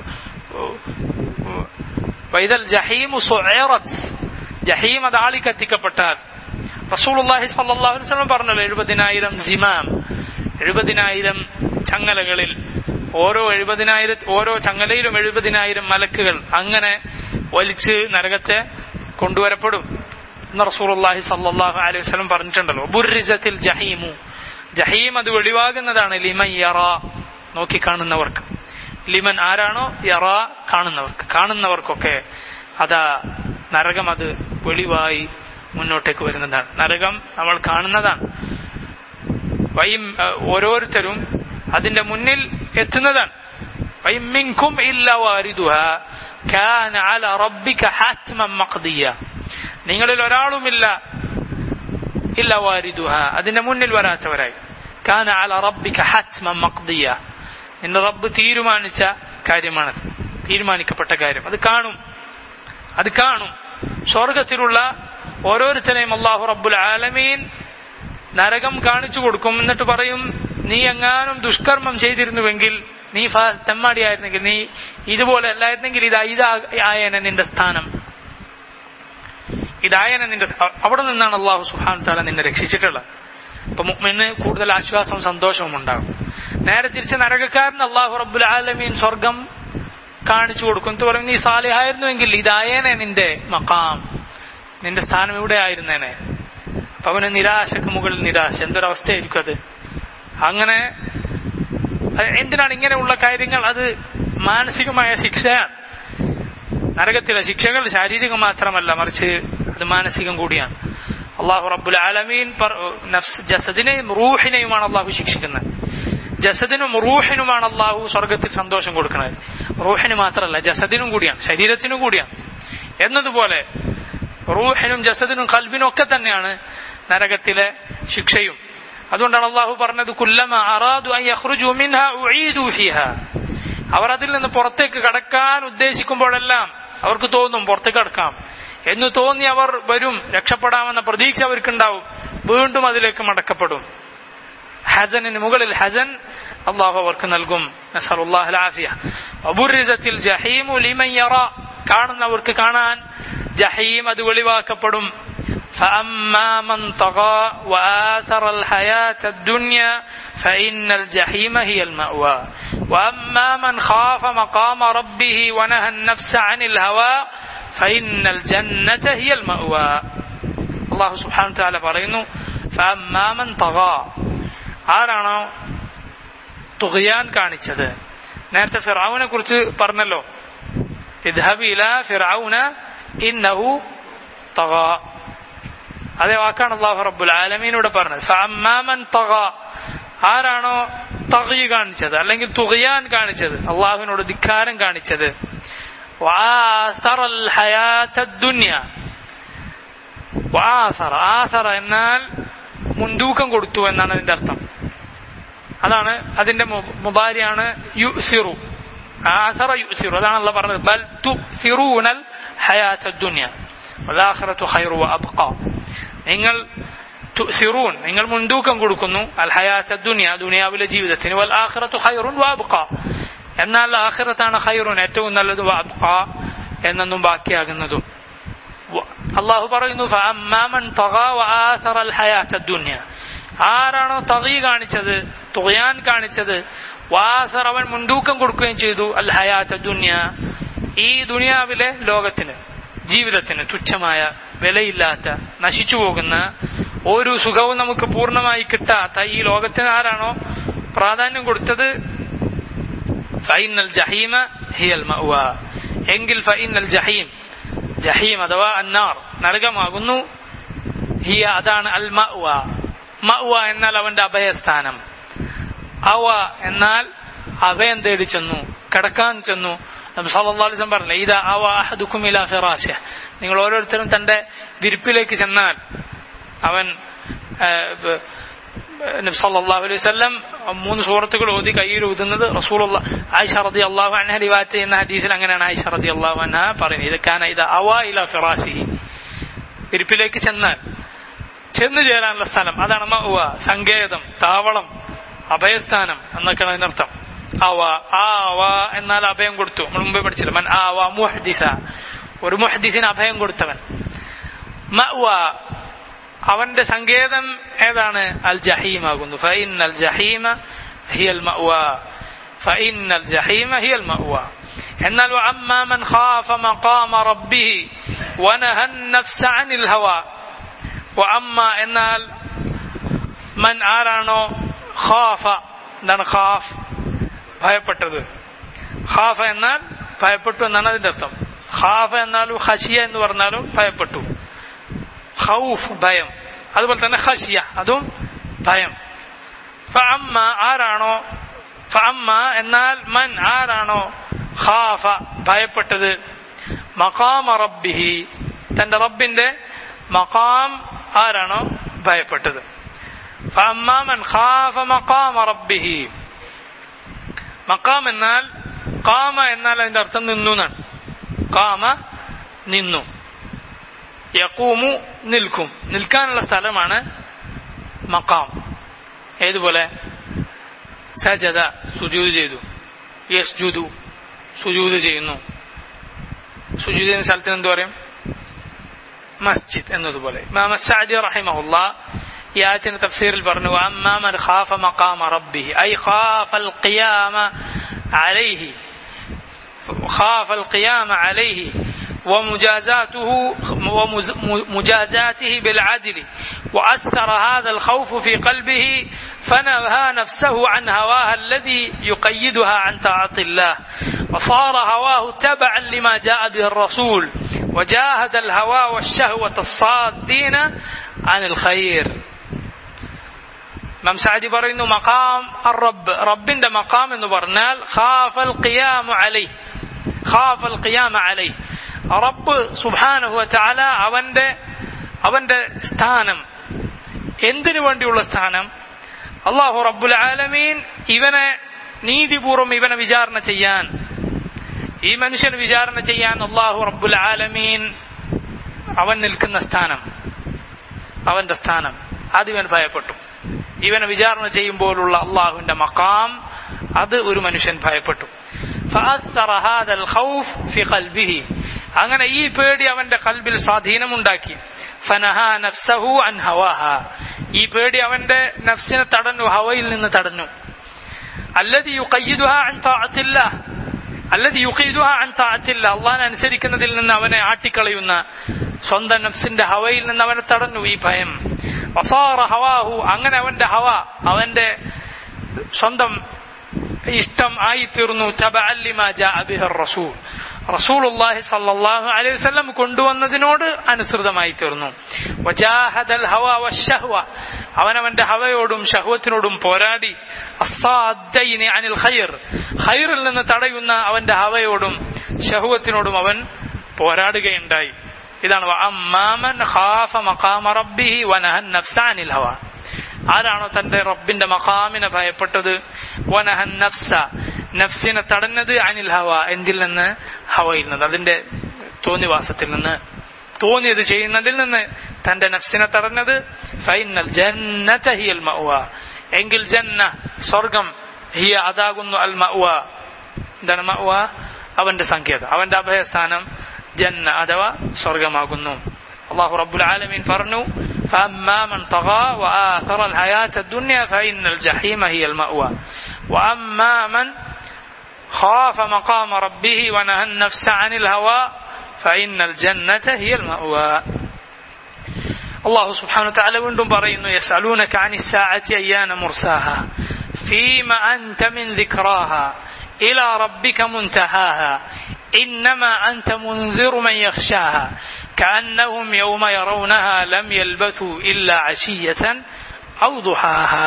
വൈദൽ ജഹീമു സുഅറത്ത് ജഹീം അത് ആളി കത്തിക്കപ്പെട്ടാൽ റസൂലുള്ളാഹി സ്വല്ലല്ലാഹു അലൈഹി വസല്ലം പറഞ്ഞല്ലോ എഴുപതിനായിരം സിമാം എഴുപതിനായിരം ചങ്ങലകളിൽ ഓരോ എഴുപതിനായിരം ഓരോ ചങ്ങലയിലും എഴുപതിനായിരം മലക്കുകൾ അങ്ങനെ വലിച്ച് നരകത്തെ കൊണ്ടുവരപ്പെടും എന്ന് റസൂലുള്ളാഹി സ്വല്ലല്ലാഹു അലൈഹി വസല്ലം പറഞ്ഞിട്ടുണ്ടല്ലോ ബുർരിസത്തിൽ ജഹീമു ജഹീം അത് വെളിവാകുന്നതാണ് ലിമൻ യറ നോക്കി കാണുന്നവർക്ക് ലിമൻ ആരാണോ യറ കാണുന്നവർക്ക് കാണുന്നവർക്കൊക്കെ അതാ നരകം അത് വെളിവായി മുന്നോട്ടേക്ക് വരുന്നതാണ് നരകം നമ്മൾ കാണുന്നതാണ് വൈം ഓരോരുത്തരും അതിന്റെ മുന്നിൽ എത്തുന്നതാണ് വൈമിൻകും ഇല്ല വാരിദുഹ കാന അല റബ്ബിക ഹാത്മൻ മഖ്ദിയ നിങ്ങളിൽ ഒരാളുമില്ല ഇല്ല വാരിദുഹ അതിന്റെ മുന്നിൽ വരാത്തവരായി കാന അല റബ്ബിക ഹാത്മൻ മഖ്ദിയ നിന്റെ റബ്ബ് തീരുമാനിച്ച കാര്യമാണത് തീരുമാനിക്കപ്പെട്ട കാര്യം അത് കാണും അത് കാണും സ്വർഗത്തിലുള്ള ഓരോരുത്തരെയും അള്ളാഹു റബ്ബുൽ ആലമീൻ നരകം കാണിച്ചു കൊടുക്കും എന്നിട്ട് പറയും നീ എങ്ങാനും ദുഷ്കർമ്മം ചെയ്തിരുന്നുവെങ്കിൽ നീ തെമ്മാടിയായിരുന്നെങ്കിൽ നീ ഇതുപോലെ അല്ലായിരുന്നെങ്കിൽ ഇതാ ഇതായന നിന്റെ സ്ഥാനം ഇതായന നിന്റെ അവിടെ നിന്നാണ് അള്ളാഹു സുഹാൻ താല നിന്നെ രക്ഷിച്ചിട്ടുള്ളത് അപ്പൊ മുഅ്മിന് കൂടുതൽ ആശ്വാസവും സന്തോഷവും ഉണ്ടാകും നേരെ തിരിച്ച് നരകക്കാരൻ അള്ളാഹു റബ്ബുൽ ആലമീൻ സ്വർഗം കാണിച്ചു കൊടുക്കും എന്ന് പറയും നീ സാലിഹായിരുന്നുവെങ്കിൽ ഇതായേനെ നിന്റെ മക്കാം നിന്റെ സ്ഥാനം ഇവിടെ ആയിരുന്നേനെ അപ്പൊ അവന് നിരാശക്ക് മുകളിൽ നിരാശ എന്തൊരവസ്ഥയായിരിക്കും അത് അങ്ങനെ എന്തിനാണ് ഇങ്ങനെയുള്ള കാര്യങ്ങൾ അത് മാനസികമായ ശിക്ഷയാണ് നരകത്തിലെ ശിക്ഷകൾ ശാരീരികം മാത്രമല്ല മറിച്ച് അത് മാനസികം കൂടിയാണ് അള്ളാഹു റബ്ബുൽ ആലമീൻ നഫ്സ് ജസദിനെയും റൂഹിനെയുമാണ് അള്ളാഹു ശിക്ഷിക്കുന്നത് ജസദിനും റൂഹിനുമാണ് അള്ളാഹു സ്വർഗത്തിൽ സന്തോഷം കൊടുക്കുന്നത് റൂഹിന് മാത്രമല്ല ജസദിനും കൂടിയാണ് ശരീരത്തിനും കൂടിയാണ് എന്നതുപോലെ റൂഹിനും ജസദിനും കൽബിനും ഒക്കെ തന്നെയാണ് നരകത്തിലെ ശിക്ഷയും അതുകൊണ്ടാണ് അള്ളാഹു പറഞ്ഞത് കുല്ലമ അറാദു അവർ അതിൽ നിന്ന് പുറത്തേക്ക് കടക്കാൻ ഉദ്ദേശിക്കുമ്പോഴെല്ലാം അവർക്ക് തോന്നും പുറത്തേക്ക് കടക്കാം എന്ന് തോന്നി അവർ വരും രക്ഷപ്പെടാമെന്ന പ്രതീക്ഷ അവർക്കുണ്ടാവും വീണ്ടും അതിലേക്ക് മടക്കപ്പെടും ഹസനിന് മുകളിൽ ഹസൻ അള്ളാഹു അവർക്ക് നൽകും കാണുന്നവർക്ക് കാണാൻ ജഹീം അത് വെളിവാക്കപ്പെടും فأما من طغى وآثر الحياة الدنيا فإن الجحيم هي المأوى وأما من خاف مقام ربه ونهى النفس عن الهوى فإن الجنة هي المأوى الله سبحانه وتعالى പറയുന്നു فأما من طغى ആരാണോ തുകയാൻ കാണിച്ചത് നേരത്തെ ഫിറാവുനെ കുറിച്ച് പറഞ്ഞല്ലോ ഇദ്ഹബ് ഇല ഫിറാവുന ഇന്നഹു തഗ അതേ വാക്കാണ് അള്ളാഹു റബ്ബുൽ ആലമീനോട് പറഞ്ഞത് ഫഅമ്മാമൻ തഗ ആരാണോ തകി കാണിച്ചത് അല്ലെങ്കിൽ തുകയാൻ കാണിച്ചത് അള്ളാഹുവിനോട് ധിക്കാരം കാണിച്ചത് ആസറ എന്നാൽ മുൻതൂക്കം കൊടുത്തു എന്നാണ് അതിന്റെ അർത്ഥം അതാണ് അതിന്റെ മുബാരിയാണ് യു സിറു ആസറ യു സിറു അതാണ് അല്ല പറഞ്ഞത് ബൽ തു സിറൂനൽ ഹയാത്ത ദുനിയ വലാഖിറത്തു ഖൈറു വഅബ്ഖ നിങ്ങൾ സിറൂൻ നിങ്ങൾ മുൻതൂക്കം കൊടുക്കുന്നു അൽ ഹയാത്ത ദുനിയ ദുനിയാവിലെ ജീവിതത്തിന് വൽ ആഖിറത്തു ഖൈറുൻ വഅബ്ഖ എന്നാൽ ആഖിറത്താണ് ഖൈറുൻ ഏറ്റവും നല്ലത് വഅബ്ഖ എന്നെന്നും ബാക്കിയാകുന്നതും അള്ളാഹു പറയുന്നു ഫഅമ്മാമൻ തഗാ വആസറ അൽ ഹയാത്ത ദുനിയ ആരാണോ തഗീ കാണിച്ചത് തുകയാൻ കാണിച്ചത് വാസർ അവൻ മുൻതൂക്കം കൊടുക്കുകയും ചെയ്തു അൽ ഹയാത്ത ദുനിയ ഈ ദുനിയാവിലെ ലോകത്തിന് ജീവിതത്തിന് തുച്ഛമായ വിലയില്ലാത്ത നശിച്ചു പോകുന്ന ഒരു സുഖവും നമുക്ക് പൂർണ്ണമായി കിട്ടാത്ത ഈ ലോകത്തിന് ആരാണോ പ്രാധാന്യം കൊടുത്തത് ഫൈനൽ ജഹീമ ഹിയൽ മഅ്വ എങ്കിൽ ഫൈനൽ ജഹീം ജഹീം അഥവാ അന്നാർ നരകമാകുന്നു ഹിയ അതാണ് അൽ മഅ്വ മഅ്വ എന്നാൽ അവന്റെ അഭയസ്ഥാനം അവ എന്നാൽ അഭയം തേടി ചെന്നു കിടക്കാൻ ചെന്നു സല്ലാസ്ലം പറഞ്ഞില്ല ഇതാ അവ അഹദുക്കും ഇലാ ഫിറാശ നിങ്ങൾ ഓരോരുത്തരും തന്റെ വിരിപ്പിലേക്ക് ചെന്നാൽ അവൻ സല്ലല്ലാഹു അലൈഹി വസല്ലം മൂന്ന് സൂറത്തുകൾ ഓതി കയ്യിൽ ഊതുന്നത് റസൂലുള്ള ആയിഷ റതി അള്ളാഹു അൻഹ റിവായത്ത് ചെയ്യുന്ന ഹദീസിൽ അങ്ങനെയാണ് ആയിഷ റതി അള്ളാഹു അൻഹ പറയുന്നത് ഇത് കാന ഇത് അവ ഇല ഫിറാശിഹി വിരിപ്പിലേക്ക് ചെന്നാൽ ചെന്നു ചേരാനുള്ള സ്ഥലം അതാണ് മഅ്വ സങ്കേതം താവളം അഭയസ്ഥാനം എന്നൊക്കെയാണ് അതിനർത്ഥം അവ ആ അവ എന്നാൽ അഭയം കൊടുത്തു നമ്മൾ മുമ്പേ പഠിച്ചില്ല മൻ ആവ മുഹദിസ ഒരു മുഹദിസിന് അഭയം കൊടുത്തവൻ മഅ്വ അവന്റെ സങ്കേതം ഏതാണ് അൽ ജഹീം ആകുന്നു ഫൈൻ അൽ ജഹീമ ഹിയൽ മഅ്വ ഫൈൻ അൽ ജഹീമ ഹിയൽ മഅ്വ എന്നാൽ അമ്മാ മൻ ഖാഫ മഖാമ റബ്ബിഹി വനഹ النفس عن الهوى وأما എന്നാൽ മൻ ആരാണോ ഖാഫ എന്താണ് ഖാഫ് ഭയപ്പെട്ടത് ഖാഫ എന്നാൽ ഭയപ്പെട്ടു എന്നാണ് അതിന്റെ അർത്ഥം ഖാഫ എന്നാലും ഹഷിയ എന്ന് പറഞ്ഞാലും ഭയപ്പെട്ടു ഖൗഫ് ഭയം അതുപോലെ തന്നെ ഹഷിയ അതും ഭയം ഫഅമ്മ ആരാണോ ഫഅമ്മ എന്നാൽ മൻ ആരാണോ ഖാഫ ഭയപ്പെട്ടത് മഖാമ റബ്ബിഹി തന്റെ റബ്ബിന്റെ മഖാം ആരാണോ ഭയപ്പെട്ടത് فأما من خاف مقام ربه മക്കാം എന്നാൽ കാമ എന്നാൽ അതിന്റെ അർത്ഥം നിന്നു എന്നാണ് കാമ നിന്നു യക്കൂമു നിൽക്കും നിൽക്കാനുള്ള സ്ഥലമാണ് മക്കാം ഏതുപോലെ സജദ സുജൂത് ചെയ്തു യസ്ജുദു സുജൂത് ചെയ്യുന്നു സുജൂത് ചെയ്യുന്ന സ്ഥലത്തിന് എന്ത് പറയും മസ്ജിദ് എന്നതുപോലെ ഇമാം സഅദി റഹിമഹുല്ല ഈ ആയത്തിന്റെ തഫ്സീറിൽ പറഞ്ഞു അമ്മാ മൻ ഖാഫ മഖാമ റബ്ബിഹി ഐ ഖാഫ അൽ ഖിയാമ അലൈഹി خاف القيام عليه ومجازاته ومجازاته بالعدل وأثر هذا الخوف في قلبه فنهى نفسه عن هواها الذي يقيدها عن طاعة الله وصار هواه تبعا لما جاء به الرسول وجاهد الهوى والشهوة الصادين عن الخير ഇമാം സാദി പറയുന്നു മഖാം റബ്ബ് റബ്ബിന്റെ മഖാം എന്ന് പറഞ്ഞാൽ ഖാഫൽ ഖിയാമു അലൈ ഖാഫൽ ഖിയാമ അലൈ റബ്ബ് സുബ്ഹാനഹു വതആല അവന്റെ അവന്റെ സ്ഥാനം എന്തിനു വേണ്ടിയുള്ള സ്ഥാനം അള്ളാഹു റബ്ബുൽ ആലമീൻ ഇവനെ നീതിപൂർവം ഇവനെ വിചാരണ ചെയ്യാൻ ഈ മനുഷ്യന് വിചാരണ ചെയ്യാൻ അള്ളാഹു റബ്ബുൽ ആലമീൻ അവൻ നിൽക്കുന്ന സ്ഥാനം അവന്റെ സ്ഥാനം അതിവൻ ഭയപ്പെട്ടു ഇവനെ വിചാരണ ചെയ്യുമ്പോഴുള്ള അള്ളാഹുവിന്റെ മക്കാം അത് ഒരു മനുഷ്യൻ ഭയപ്പെട്ടു അങ്ങനെ ഈ പേടി അവന്റെ കൽബിൽ സ്വാധീനമുണ്ടാക്കി ഈ പേടി അവന്റെ നഫ്സിനെ തടഞ്ഞു ഹവയിൽ നിന്ന് തടഞ്ഞു അല്ലതി അല്ലതി യുഖീദുഹ അൻ താഅത്തില്ല അള്ളാഹിനെ അനുസരിക്കുന്നതിൽ നിന്ന് അവനെ ആട്ടിക്കളയുന്ന സ്വന്തം നഫ്സിന്റെ ഹവയിൽ നിന്ന് അവനെ തടഞ്ഞു ഈ ഭയം വസാറ ഹവാഹു അങ്ങനെ അവന്റെ ഹവ അവന്റെ സ്വന്തം ഇഷ്ടം ആയി തീർന്നു റസൂൽ റസൂലുള്ളാഹി സല്ലല്ലാഹു അലൈഹി വസല്ലം കൊണ്ടുവന്നതിനോട് അനുസൃതമായി തീർന്നു വജാഹദൽ ഹവ വശഹ്വ അവനവന്റെ ഹവയോടും ഷഹ്വത്തിനോടും പോരാടി അസാദ്ദൈനി അനിൽ ഖൈർ ഖൈറിൽ നിന്ന് തടയുന്ന അവന്റെ ഹവയോടും ഷഹ്വത്തിനോടും അവൻ പോരാടുകയുണ്ടായി ഇതാണ് അമ്മാമൻ ഖാഫ മഖാമ റബ്ബിഹി വനഹൻ നഫ്സ അനിൽ ഹവ ആരാണോ തന്റെ റബ്ബിന്റെ മഖാമിനെ ഭയപ്പെട്ടത് വനഹൻ നഫ്സ നഫ്സിനെ തടഞ്ഞത് അനിൽ ഹവ എന്തിൽ നിന്ന് ഹവയിൽ നിന്ന് അതിന്റെ തോന്നിവാസത്തിൽ നിന്ന് തോന്നിയത് ചെയ്യുന്നതിൽ നിന്ന് തന്റെ നഫ്സിനെ തടഞ്ഞത് ഫൈനൽ ജന്നത ഹിയൽ മഅ്വ എങ്കിൽ ജന്ന സ്വർഗം ഹിയ അതാകുന്നു അൽ മഅ്വ എന്താണ് മഅ്വ അവന്റെ സങ്കേതം അവന്റെ അഭയസ്ഥാനം ജന്ന അഥവാ സ്വർഗമാകുന്നു അള്ളാഹു റബ്ബുൽ ആലമീൻ പറഞ്ഞു فأما من طغى وآثر الحياة الدنيا فإن الجحيم هي المأوى وأما من خاف مقام ربه ونهى النفس عن الهوى فإن الجنة هي المأوى الله سبحانه وتعالى വീണ്ടും പറയുന്നു يسألونك عن الساعة أيان مرساها فيما أنت من ذكراها إلى ربك منتهاها إنما أنت منذر من يخشاها كأنهم يوم يرونها لم يلبثوا إلا عشية أو ضحاها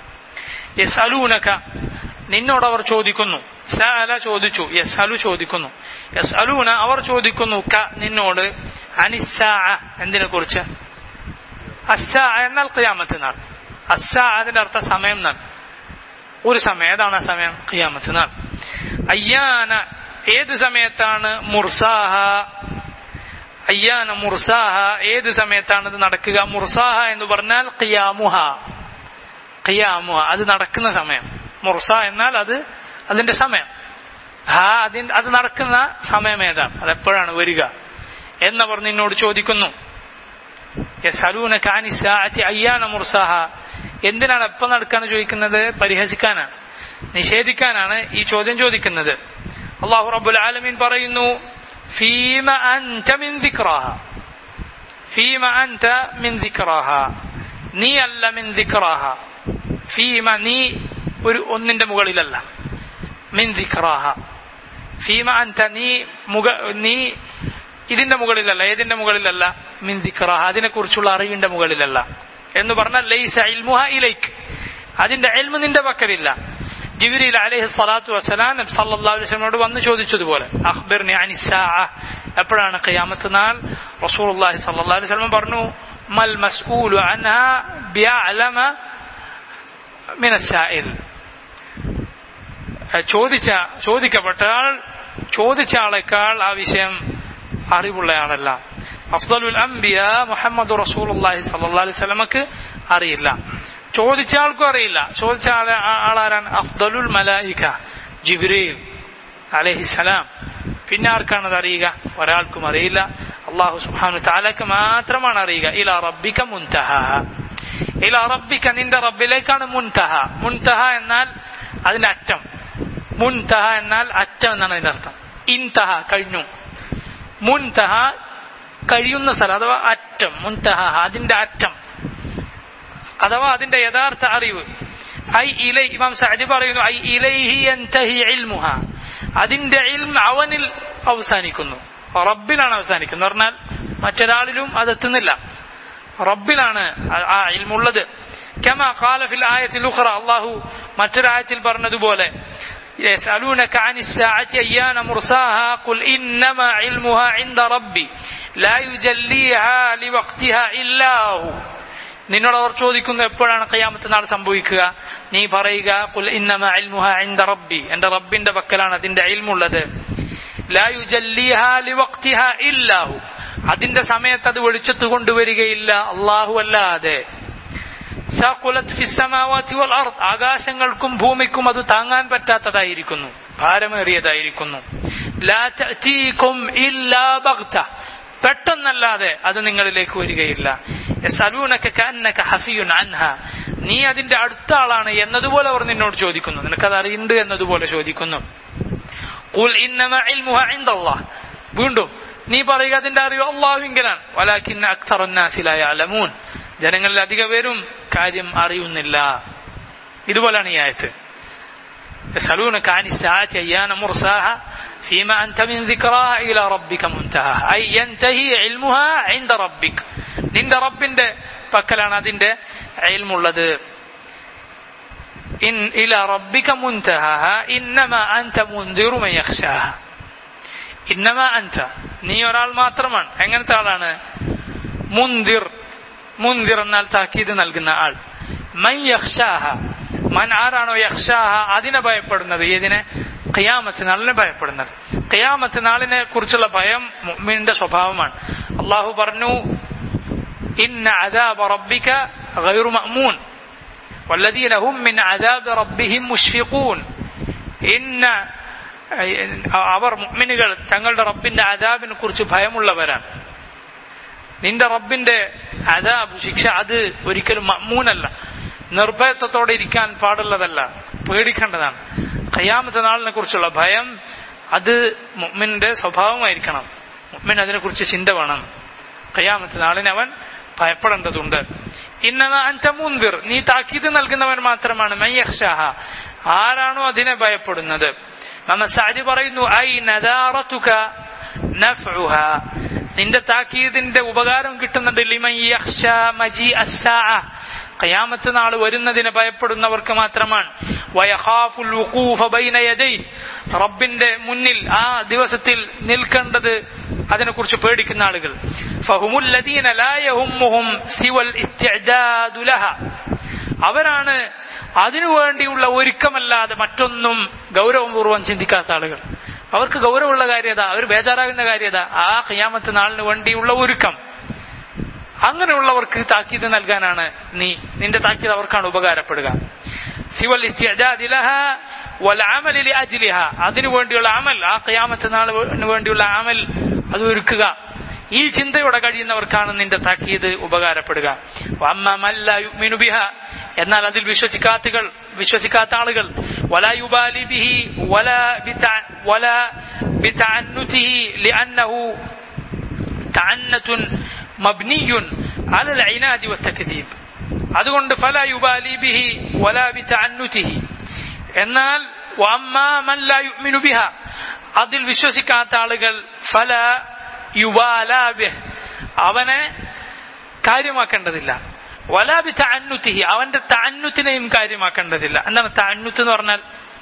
يسألونك നിന്നോട് അവർ ചോദിക്കുന്നു സഅല ചോദിച്ചു യസ്അലു ചോദിക്കുന്നു യസ്അലൂന അവർ ചോദിക്കുന്നു ക നിന്നോട് അനിസ്സാ എന്തിനെ കുറിച്ച് അസ്സാ എന്നാൽ ഖിയാമത്ത് നാൾ അസ്സാ അതിന്റെ അർത്ഥം സമയം നാൾ ഒരു സമയം ഏതാണ് ആ സമയം ഖിയാമത്ത് നാൾ അയ്യാന ഏത് സമയത്താണ് മുർസാഹ അയ്യാന മുർസാഹ ഏത് സമയത്താണ് ഇത് നടക്കുക മുർസാഹ എന്ന് പറഞ്ഞാൽ ഖിയാമുഹ ഖിയാമുഹ അത് നടക്കുന്ന സമയം മുർസ എന്നാൽ അത് അതിന്റെ സമയം ഹാ അതിന് അത് നടക്കുന്ന സമയം ഏതാണ് അത് എപ്പോഴാണ് വരിക എന്നവർ നിന്നോട് ചോദിക്കുന്നു യസലൂന കാനി സാഅത്തി അയ്യാന മുർസാഹ എന്തിനാണ് എപ്പം നടക്കാന്ന് ചോദിക്കുന്നത് പരിഹസിക്കാനാണ് നിഷേധിക്കാനാണ് ഈ ചോദ്യം ചോദിക്കുന്നത് അള്ളാഹു റബ്ബുൽ ആലമീൻ പറയുന്നു ഫീമ അൻത മിൻ ദിക്റാഹ ഫീമ അൻത മിൻ ദിക്റാഹ നീ അല്ല മിൻ ദിക്റാഹ ഫീമ നീ ഒരു ഒന്നിന്റെ മുകളിലല്ല മിൻ ദിക്റാഹ ഫീമ അൻത നീ മുക നീ ഇതിന്റെ മുകളിലല്ല ഏതിന്റെ മുകളിലല്ല മിൻ ദിക്റാഹ അതിനെ കുറിച്ചുള്ള അറിവിന്റെ മുകളിലല്ല എന്ന് പറഞ്ഞാൽ ലൈസ ഇൽമുഹ ഇലൈക്ക് അതിന്റെ എൽമ് നിന്റെ പക്കലില്ല ജിബിരിൽ അലൈഹി സ്വലാത്തു വസ്സലാം നബി സല്ലല്ലാഹു അലൈഹി വസല്ലമയോട് വന്ന് ചോദിച്ചതുപോലെ അഖ്ബിർനി അനി സാഅ എപ്പോഴാണ് ഖിയാമത്ത് നാൾ റസൂലുള്ളാഹി സ്വല്ലല്ലാഹു അലൈഹി വസല്ലം പറഞ്ഞു മൽ മസ്ഊലു അൻഹാ ബിഅലമ മിന സാഇൽ ചോദിച്ച ചോദിക്കപ്പെട്ട ആൾ ചോദിച്ച ആളെക്കാൾ ആ വിഷയം അറിവുള്ള ആളല്ല അഫ്ദലുൽ അംബിയ മുഹമ്മദ് റസൂലുള്ളാഹി സ്വല്ലല്ലാഹു അലൈഹി വസല്ലമക്ക് അറിയില്ല ചോദിച്ച ആൾക്കും അറിയില്ല ചോദിച്ച ആളെ ആളാരാണ് അഫ്ദലുൽ മലായിക ജിബ്രീൽ അലഹിസലാം പിന്നെ ആർക്കാണ് അത് അറിയുക ഒരാൾക്കും അറിയില്ല അള്ളാഹു സുബ്ഹാനു താലക്ക് മാത്രമാണ് അറിയുക ഇല റബ്ബിക മുൻതഹ ഇല റബ്ബിക നിന്റെ റബ്ബിലേക്കാണ് മുൻതഹ മുൻതഹ എന്നാൽ അതിന്റെ അറ്റം മുൻതഹ എന്നാൽ അറ്റം എന്നാണ് അതിന്റെ അർത്ഥം ഇൻതഹ കഴിഞ്ഞു മുൻതഹ കഴിയുന്ന സ്ഥലം അഥവാ അറ്റം മുൻതഹ അതിന്റെ അറ്റം അഥവാ അതിന്റെ യഥാർത്ഥ അറിവ് ഐ ഇലൈ ഇമാം സഅദി പറയുന്നു ഐ ഇലൈഹി യൻതഹി ഇൽമുഹ അതിന്റെ ഇൽം അവനിൽ അവസാനിക്കുന്നു റബ്ബിലാണ് അവസാനിക്കുന്നത് പറഞ്ഞാൽ മറ്റൊരാളിലും അതെത്തുന്നില്ല റബ്ബിലാണ് ആ ഇൽമുള്ളത് كما قال في الآية الأخرى الله مترعة പറഞ്ഞതുപോലെ يسألونك عن الساعة أيان مرساها قل إنما علمها عند ربي لا يجليها لوقتها إلا هو നിന്നോട് അവർ ചോദിക്കുന്നു എപ്പോഴാണ് ഖിയാമത്ത് നാൾ സംഭവിക്കുക നീ പറയുക കുൽ ഇന്നമ ഇൽമുഹ ഇൻദ റബ്ബി എന്റെ റബ്ബിന്റെ പക്കലാണ് അതിന്റെ ഇൽമുള്ളത് ലാ യുജല്ലിഹാ ലിവഖ്തിഹാ ഇല്ലാഹു അതിന്റെ സമയത്ത് അത് വെളിച്ചത്ത് കൊണ്ടുവരികയില്ല അള്ളാഹു അല്ലാതെ സഖുലത് ഫിസ് സമാവാതി വൽ അർദ് ആകാശങ്ങൾക്കും ഭൂമിക്കും അത് താങ്ങാൻ പറ്റാത്തതായിരിക്കുന്നു ഭാരമേറിയതായിരിക്കുന്നു ലാ തഅതീകും ഇല്ലാ ബഗ്ത പെട്ടെന്നല്ലാതെ അത് നിങ്ങളിലേക്ക് വരികയില്ല നീ അതിന്റെ അടുത്ത ആളാണ് എന്നതുപോലെ അവർ നിന്നോട് ചോദിക്കുന്നു നിനക്കത് അറിയുന്നുണ്ട് എന്നതുപോലെ ചോദിക്കുന്നു വീണ്ടും നീ പറയുക അതിന്റെ അറിവ് അള്ളാഹുവിങ്കലാണ് വലാഖിന്ന അക്തറന്നാസിലായ അലമൂൻ ജനങ്ങളിൽ അധിക പേരും കാര്യം അറിയുന്നില്ല ഇതുപോലാണ് ഈ ആയത്ത് يسألونك عن الساعة أيان مرساها فيما أنت من ذكراها إلى ربك منتهاها أي ينتهي علمها عند ربك നിന്റെ റബ്ബിന്റെ പക്കലാണ് അതിന്റെ ഇൽമുള്ളത് ഇൻ ഇല റബ്ബിക മുൻതഹാഹ ഇന്നമ അൻത മുൻദിറു മൻ യഖ്ശാഹ ഇന്നമ അൻത നീ ഒരാൾ മാത്രമാണ് എങ്ങനത്തെ ആളാണ് മുൻദിർ മുൻദിർ എന്നാൽ താക്കീത് നൽകുന്ന ആൾ മൻ യഖ്ശാഹ മൻ ആരാണോ യഖ്ഷാഹ അതിനെ ഭയപ്പെടുന്നത് ഏതിനെ ഖിയാമത്ത് നാളിനെ ഭയപ്പെടുന്നത് ഖിയാമത്ത് നാളിനെ കുറിച്ചുള്ള ഭയം മുഅ്മിനിന്റെ സ്വഭാവമാണ് അള്ളാഹു പറഞ്ഞു ഇന്ന അദാബ റബ്ബിക ഗൈറു മഅമൂൻ والذين هم من عذاب ربهم مشفقون ഇന്ന അവർ മുഅ്മിനുകൾ തങ്ങളുടെ റബ്ബിന്റെ അദാബിനെ കുറിച്ച് ഭയമുള്ളവരാണ് നിന്റെ റബ്ബിന്റെ അതാബ് ശിക്ഷ അത് ഒരിക്കലും മമ്മൂനല്ല നിർഭയത്വത്തോടെ ഇരിക്കാൻ പാടുള്ളതല്ല പേടിക്കേണ്ടതാണ് ഖയ്യാമത്തെ നാളിനെ കുറിച്ചുള്ള ഭയം അത് മുഅ്മിന്റെ സ്വഭാവമായിരിക്കണം മുഅ്മിൻ അതിനെക്കുറിച്ച് ചിന്ത വേണം ഖയ്യാമത്തെ നാളിന് അവൻ ഭയപ്പെടേണ്ടതുണ്ട് ഇന്നമ അൻത മുന്തിർ നീ താക്കീത് നൽകുന്നവൻ മാത്രമാണ് മയ്യഹ്ഷാഹ ആരാണോ അതിനെ ഭയപ്പെടുന്നത് നമ്മ സാജി പറയുന്നു ഐ നദാറത്തുക നഫ്ഉഹ നിന്റെ താക്കീതിന്റെ ഉപകാരം കിട്ടുന്നുണ്ട് ലിമൻ യഖ്ഷ മജി അസ്സാഅ ഖിയാമത്ത് നാൾ വരുന്നതിനെ ഭയപ്പെടുന്നവർക്ക് മാത്രമാണ് വയഖാഫുൽ വുഖൂഫ ബൈന യദൈഹി റബ്ബിന്റെ മുന്നിൽ ആ ദിവസത്തിൽ നിൽക്കേണ്ടത് അതിനെക്കുറിച്ച് പേടിക്കുന്ന ആളുകൾ ഫഹുമുൽ ലദീന ലാ യഹുമ്മുഹും സിവൽ ഇസ്തിഅദാദു ലഹ അവരാണ് അതിനുവേണ്ടിയുള്ള ഒരുക്കമല്ലാതെ മറ്റൊന്നും ഗൗരവപൂർവ്വം ചിന്തിക്കാത്ത ആളുകൾ അവർക്ക് ഗൗരവമുള്ള കാര്യത അവർ ബേജാറാകുന്ന കാര്യത ആ ഖിയാമത്ത് നാളിന് വേണ്ടിയുള്ള ഒരുക്കം അങ്ങനെയുള്ളവർക്ക് താക്കീത് നൽകാനാണ് നീ നിന്റെ താക്കീത് അവർക്കാണ് ഉപകാരപ്പെടുക സിവൽ ഇസ്തിഅദാദിലഹ വൽ അമലി ലിഅജ്ലിഹ അതിനു വേണ്ടിയുള്ള അമൽ ആ ഖിയാമത്ത് നാളിന് വേണ്ടിയുള്ള അമൽ അത് ഒരുക്കുക ഈ ചിന്തയോടെ കഴിയുന്നവർക്കാണ് നിന്റെ താക്കീത് ഉപകാരപ്പെടുക വഅമ്മ മൻ ലാ യുഅ്മിനു ബിഹ എന്നാൽ അതിൽ വിശ്വസിക്കാത്തുകൾ വിശ്വസിക്കാത്ത ആളുകൾ വലാ യുബാലി ബിഹി വലാ ബിതഅ വലാ ബിതഅന്നുതിഹി ലിഅന്നഹു തഅന്നത്തുൻ മബ്നിയുൻ അലൽ ഐനാദി വത്തക്ദീബ് അതുകൊണ്ട് ഫല യുബാലി ബിഹി വലാ ബിതഅന്നുതിഹി എന്നാൽ വഅമ്മാ മൻ ലാ യുഅ്മിനു ബിഹ അതിൽ വിശ്വസിക്കാത്ത ആളുകൾ ഫല യുബാലാ ബിഹ് അവനെ കാര്യമാക്കേണ്ടതില്ല വലാ ബിതഅന്നുതിഹി അവന്റെ തഅന്നുത്തിനെയും കാര്യമാക്കേണ്ടതില്ല എന്താണ് തഅന്നുത്ത് എന്ന് പറഞ്ഞാൽ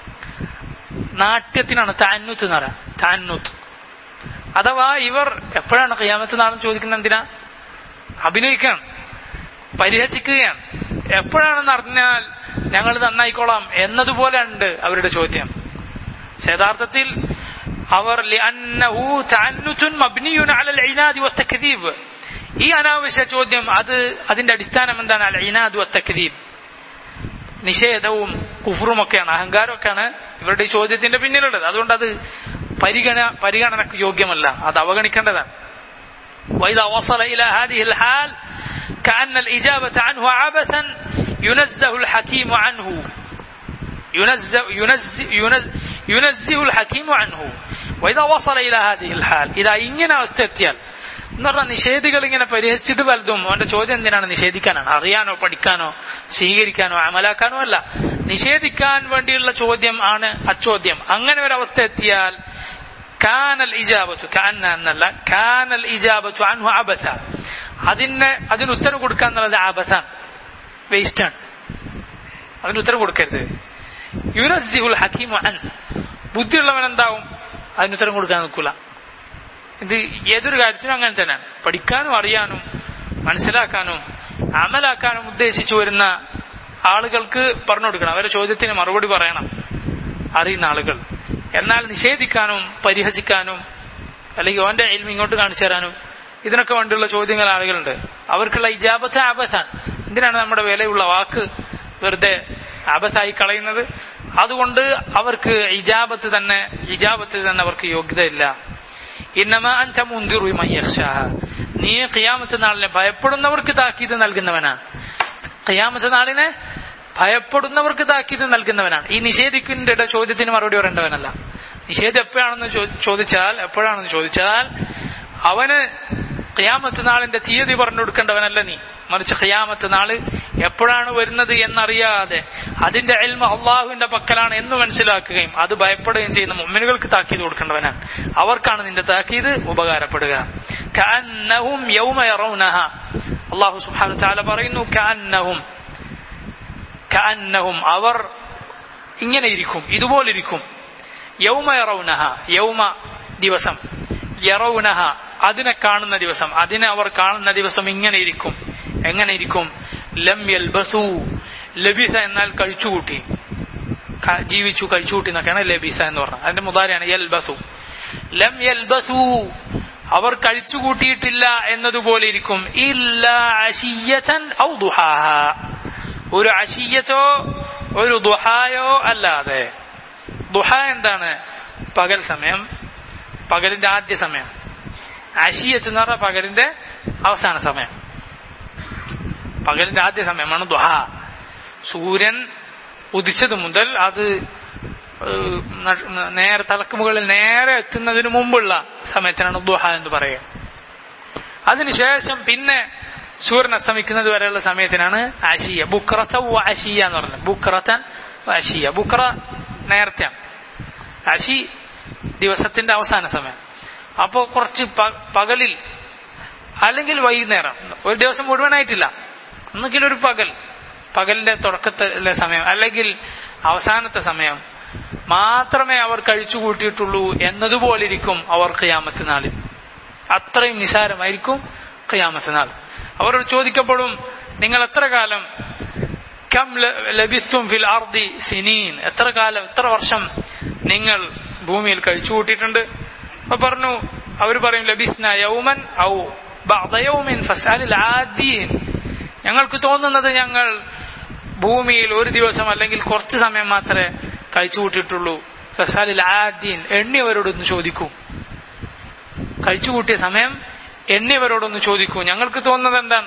നാട്യത്തിനാണ് തഅന്നുത്ത് എന്ന് പറയാം തഅന്നുത്ത് അഥവാ ഇവർ എപ്പോഴാണ് ഖിയാമത്ത് നാളെ ചോദിക്കുന്നത് എന്തിനാ അഭിനയിക്കുകയാണ് പരിഹസിക്കുകയാണ് എപ്പോഴാണെന്ന് അറിഞ്ഞാൽ ഞങ്ങൾ നന്നായിക്കോളാം എന്നതുപോലെ ഉണ്ട് അവരുടെ ചോദ്യം യഥാർത്ഥത്തിൽ അവർ ഈ അനാവശ്യ ചോദ്യം അത് അതിന്റെ അടിസ്ഥാനം എന്താണ് അൽ ഇനാദ് വത്തക്കദീബ് നിഷേധവും കുഫറുമൊക്കെയാണ് അഹങ്കാരമൊക്കെയാണ് ഇവരുടെ ഈ ചോദ്യത്തിന്റെ പിന്നിലുള്ളത് അതുകൊണ്ട് അത് പരിഗണ പരിഗണനക്ക് യോഗ്യമല്ല അത് അവഗണിക്കേണ്ടതാണ് وإذا وصل إلى هذه الحال كأن الإجابة عنه عبثا ينزه الحكيم عنه ينزه, ينزه, ينزه, ينزه الحكيم عنه وإذا وصل إلى هذه الحال إذا ഇങ്ങനെ അവസ്ഥ എത്തിയാൽ എന്ന് പറഞ്ഞാൽ നിഷേധികൾ ഇങ്ങനെ പരിഹസിച്ചിട്ട് വലുതും അവന്റെ ചോദ്യം എന്തിനാണ് നിഷേധിക്കാനാണ് അറിയാനോ പഠിക്കാനോ സ്വീകരിക്കാനോ അമലാക്കാനോ അല്ല നിഷേധിക്കാൻ വേണ്ടിയുള്ള ചോദ്യം ആണ് അച്ചോദ്യം അങ്ങനെ ഒരു അവസ്ഥ എത്തിയാൽ കാനൽ ഇജാബത്തു കാന എന്നല്ല കാനൽ ഇജാബത്തു അൻഹു അബസ അതിന് അതിന് ഉത്തരം കൊടുക്കുക എന്നുള്ളത് ആബസാണ് വേസ്റ്റാണ് അതിന് ഉത്തരം കൊടുക്കരുത് യുനസിഹുൽ ഹക്കീമു അൻ ബുദ്ധിയുള്ളവൻ എന്താവും അതിന് ഉത്തരം കൊടുക്കാൻ നിൽക്കൂല ഇത് ഏതൊരു കാര്യത്തിനും അങ്ങനെ തന്നെയാണ് പഠിക്കാനും അറിയാനും മനസ്സിലാക്കാനും അമലാക്കാനും ഉദ്ദേശിച്ചു വരുന്ന ആളുകൾക്ക് പറഞ്ഞു കൊടുക്കണം അവരുടെ ചോദ്യത്തിന് മറുപടി പറയണം അറിയുന്ന ആളുകൾ എന്നാൽ നിഷേധിക്കാനും പരിഹസിക്കാനും അല്ലെങ്കിൽ ഓന്റെ എൽമ ഇങ്ങോട്ട് കാണിച്ചു തരാനും ഇതിനൊക്കെ വേണ്ടിയുള്ള ചോദ്യങ്ങൾ ആളുകളുണ്ട് അവർക്കുള്ള ഇജാബത്ത് ആബസാണ് എന്തിനാണ് നമ്മുടെ വിലയുള്ള വാക്ക് വെറുതെ ആബസായി കളയുന്നത് അതുകൊണ്ട് അവർക്ക് ഇജാബത്ത് തന്നെ ഇജാബത്ത് തന്നെ അവർക്ക് യോഗ്യതയില്ല ഇന്നമ അൻത മുന്തിറു മയ്യക്ഷാഹ നീ ഖിയാമത്ത് നാളിനെ ഭയപ്പെടുന്നവർക്ക് താക്കീത് നൽകുന്നവനാണ് ഖിയാമത്ത് നാളിനെ ഭയപ്പെടുന്നവർക്ക് താക്കീത് നൽകുന്നവനാണ് ഈ നിഷേധിക്കുന്നതിന്റെ ചോദ്യത്തിന് മറുപടി പറയേണ്ടവനല്ല നിഷേധം എപ്പോഴാണെന്ന് ചോദിച്ചാൽ എപ്പോഴാണെന്ന് ചോദിച്ചാൽ അവന് ഖിയാമത്ത് നാളിന്റെ തീയതി പറഞ്ഞു കൊടുക്കേണ്ടവനല്ല നീ മറിച്ച് ഖിയാമത്ത് നാള് എപ്പോഴാണ് വരുന്നത് എന്നറിയാതെ അതിന്റെ എൽമ അള്ളാഹുവിന്റെ പക്കലാണ് എന്ന് മനസ്സിലാക്കുകയും അത് ഭയപ്പെടുകയും ചെയ്യുന്ന മുമ്മിനുകൾക്ക് താക്കീത് കൊടുക്കേണ്ടവനാണ് അവർക്കാണ് നിന്റെ താക്കീത് ഉപകാരപ്പെടുക കാന്നഹും യൗമയറൗനഹ അള്ളാഹു സുബ്ഹാനഹു തആല പറയുന്നു കാന്നഹും കാന്നഹും അവർ ഇങ്ങനെ ഇരിക്കും ഇതുപോലെ ഇരിക്കും യൗമ യറൗനഹ യൗമ ദിവസം യറൗനഹ അതിനെ കാണുന്ന ദിവസം അതിനെ അവർ കാണുന്ന ദിവസം ഇങ്ങനെ ഇരിക്കും എങ്ങനെ ഇരിക്കും ലം യൽബസു ലബിസ എന്നാൽ കഴിച്ചുകൂട്ടി ജീവിച്ചു കഴിച്ചുകൂട്ടി എന്നൊക്കെയാണ് ലബിസ എന്ന് പറഞ്ഞത് അതിന്റെ മുതാരയാണ് യൽബസു ലം യൽബസു അവർ കഴിച്ചുകൂട്ടിയിട്ടില്ല എന്നതുപോലെ ഇരിക്കും ഇല്ല അശിയൻ ഔ ദുഹാഹ ഒരു അശീയത്തോ ഒരു ദുഹായോ അല്ലാതെ ദുഹ എന്താണ് പകൽ സമയം പകലിന്റെ ആദ്യ സമയം അഷിയത്ത് എന്ന് പറഞ്ഞാൽ പകലിന്റെ അവസാന സമയം പകലിന്റെ ആദ്യ സമയമാണ് ദുഹ സൂര്യൻ ഉദിച്ചത് മുതൽ അത് ഏഹ്, ന- നേരെ തലക്ക് മുകളിൽ നേരെ എത്തുന്നതിന് മുമ്പുള്ള സമയത്തിനാണ് ദുഹ എന്ന് പറയുക അതിനുശേഷം പിന്നെ സൂര്യൻ അസ്തമിക്കുന്നത് വരെയുള്ള സമയത്തിനാണ് ആശിയ ബുക്രത്ത അശിയ എന്ന് പറഞ്ഞത് ബുക്രത്തൻ അശിയ ബുക്ര നേരത്തെയാണ് അശി ദിവസത്തിന്റെ അവസാന സമയം അപ്പോ കുറച്ച് പ- പകലിൽ അല്ലെങ്കിൽ വൈകുന്നേരം ഒരു ദിവസം മുഴുവനായിട്ടില്ല ഒന്നുകിൽ ഒരു പകൽ പകലിന്റെ തുടക്കത്തിലെ സമയം അല്ലെങ്കിൽ അവസാനത്തെ സമയം മാത്രമേ അവർ കഴിച്ചു കൂട്ടിയിട്ടുള്ളൂ എന്നതുപോലിരിക്കും അവർ ഖിയാമത്ത് നാളിൽ അത്രയും നിസാരമായിരിക്കും ഖിയാമത്ത് നാൾ അവരോട് ചോദിക്കപ്പെടും നിങ്ങൾ എത്ര കാലം കം ല- ലബിസ്തും ഫിൽ അർദി സിനീൻ എത്ര കാലം എത്ര വർഷം നിങ്ങൾ ഭൂമിയിൽ കഴിച്ചു കൂട്ടിയിട്ടുണ്ട് അപ്പൊ പറഞ്ഞു അവർ പറയും ലബിസ്ന യൗമൻ ഔ ബഅദ യൗമിൻ ഫസ്അലിൽ ആദീൻ ഞങ്ങൾക്ക് തോന്നുന്നത് ഞങ്ങൾ ഭൂമിയിൽ ഒരു ദിവസം അല്ലെങ്കിൽ കുറച്ച് സമയം മാത്രമേ കഴിച്ചു കൂട്ടിയിട്ടുള്ളൂ ഫസാലിൽ ആദ്യൻ എണ്ണിയവരോടൊന്ന് ചോദിക്കൂ കഴിച്ചു കൂട്ടിയ സമയം എണ്ണിയവരോടൊന്ന് ചോദിക്കൂ ഞങ്ങൾക്ക് തോന്നുന്നത് എന്താണ്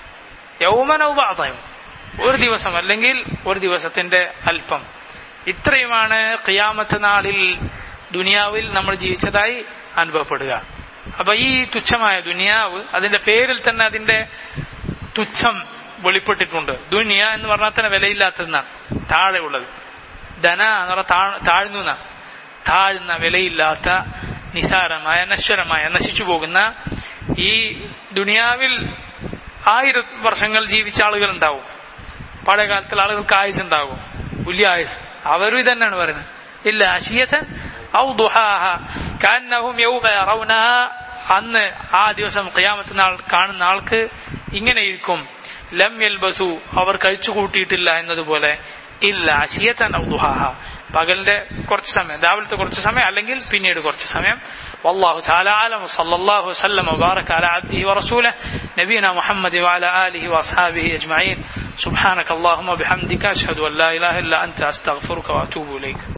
യൗമനൗപാതയം ഒരു ദിവസം അല്ലെങ്കിൽ ഒരു ദിവസത്തിന്റെ അല്പം ഇത്രയുമാണ് ഖിയാമത്ത് നാളിൽ ദുനിയാവിൽ നമ്മൾ ജീവിച്ചതായി അനുഭവപ്പെടുക അപ്പൊ ഈ തുച്ഛമായ ദുനിയാവ് അതിന്റെ പേരിൽ തന്നെ അതിന്റെ തുച്ഛം വെളിപ്പെട്ടിട്ടുണ്ട് ദുനിയ എന്ന് പറഞ്ഞാൽ തന്നെ വിലയില്ലാത്തതെന്നാണ് താഴെയുള്ളത് ധന എന്ന് പറഞ്ഞാൽ താഴ്- താഴ്ന്നു എന്നാണ് താഴ്ന്ന വിലയില്ലാത്ത നിസാരമായ നശ്വരമായ നശിച്ചു പോകുന്ന ഈ ദുനിയാവിൽ ആയിരം വർഷങ്ങൾ ജീവിച്ച ആളുകൾ ഉണ്ടാവും പഴയ കാലത്തിൽ ആളുകൾക്ക് ആയുസ് ഉണ്ടാകും വലിയ ആയുസ് അവരും ഇതന്നെയാണ് പറയുന്നത് ഇല്ല അഷിയസൻ ഔ ദുഹാഹ കാന്നഹും യൗമ യറൗനഹ അന്ന് ആ ദിവസം ഖിയാമത്ത് നാൾ കാണുന്ന ആൾക്ക് ഇങ്ങനെ ഇരിക്കും ലം യൽബസു അവർ കഴിച്ചു കൂട്ടിയിട്ടില്ല എന്നതുപോലെ ഇല്ല അഷിയത്തൻ ഔ ദുഹാഹ പകലിന്റെ കുറച്ച് സമയം രാവിലത്തെ കുറച്ച് സമയം അല്ലെങ്കിൽ പിന്നീട് കുറച്ച് സമയം والله تعالى أعلم وصلى الله وسلم وبارك على عبده ورسوله نبينا محمد وعلى آله وأصحابه أجمعين سبحانك اللهم وبحمدك أشهد أن لا إله إلا أنت أستغفرك وأتوب إليك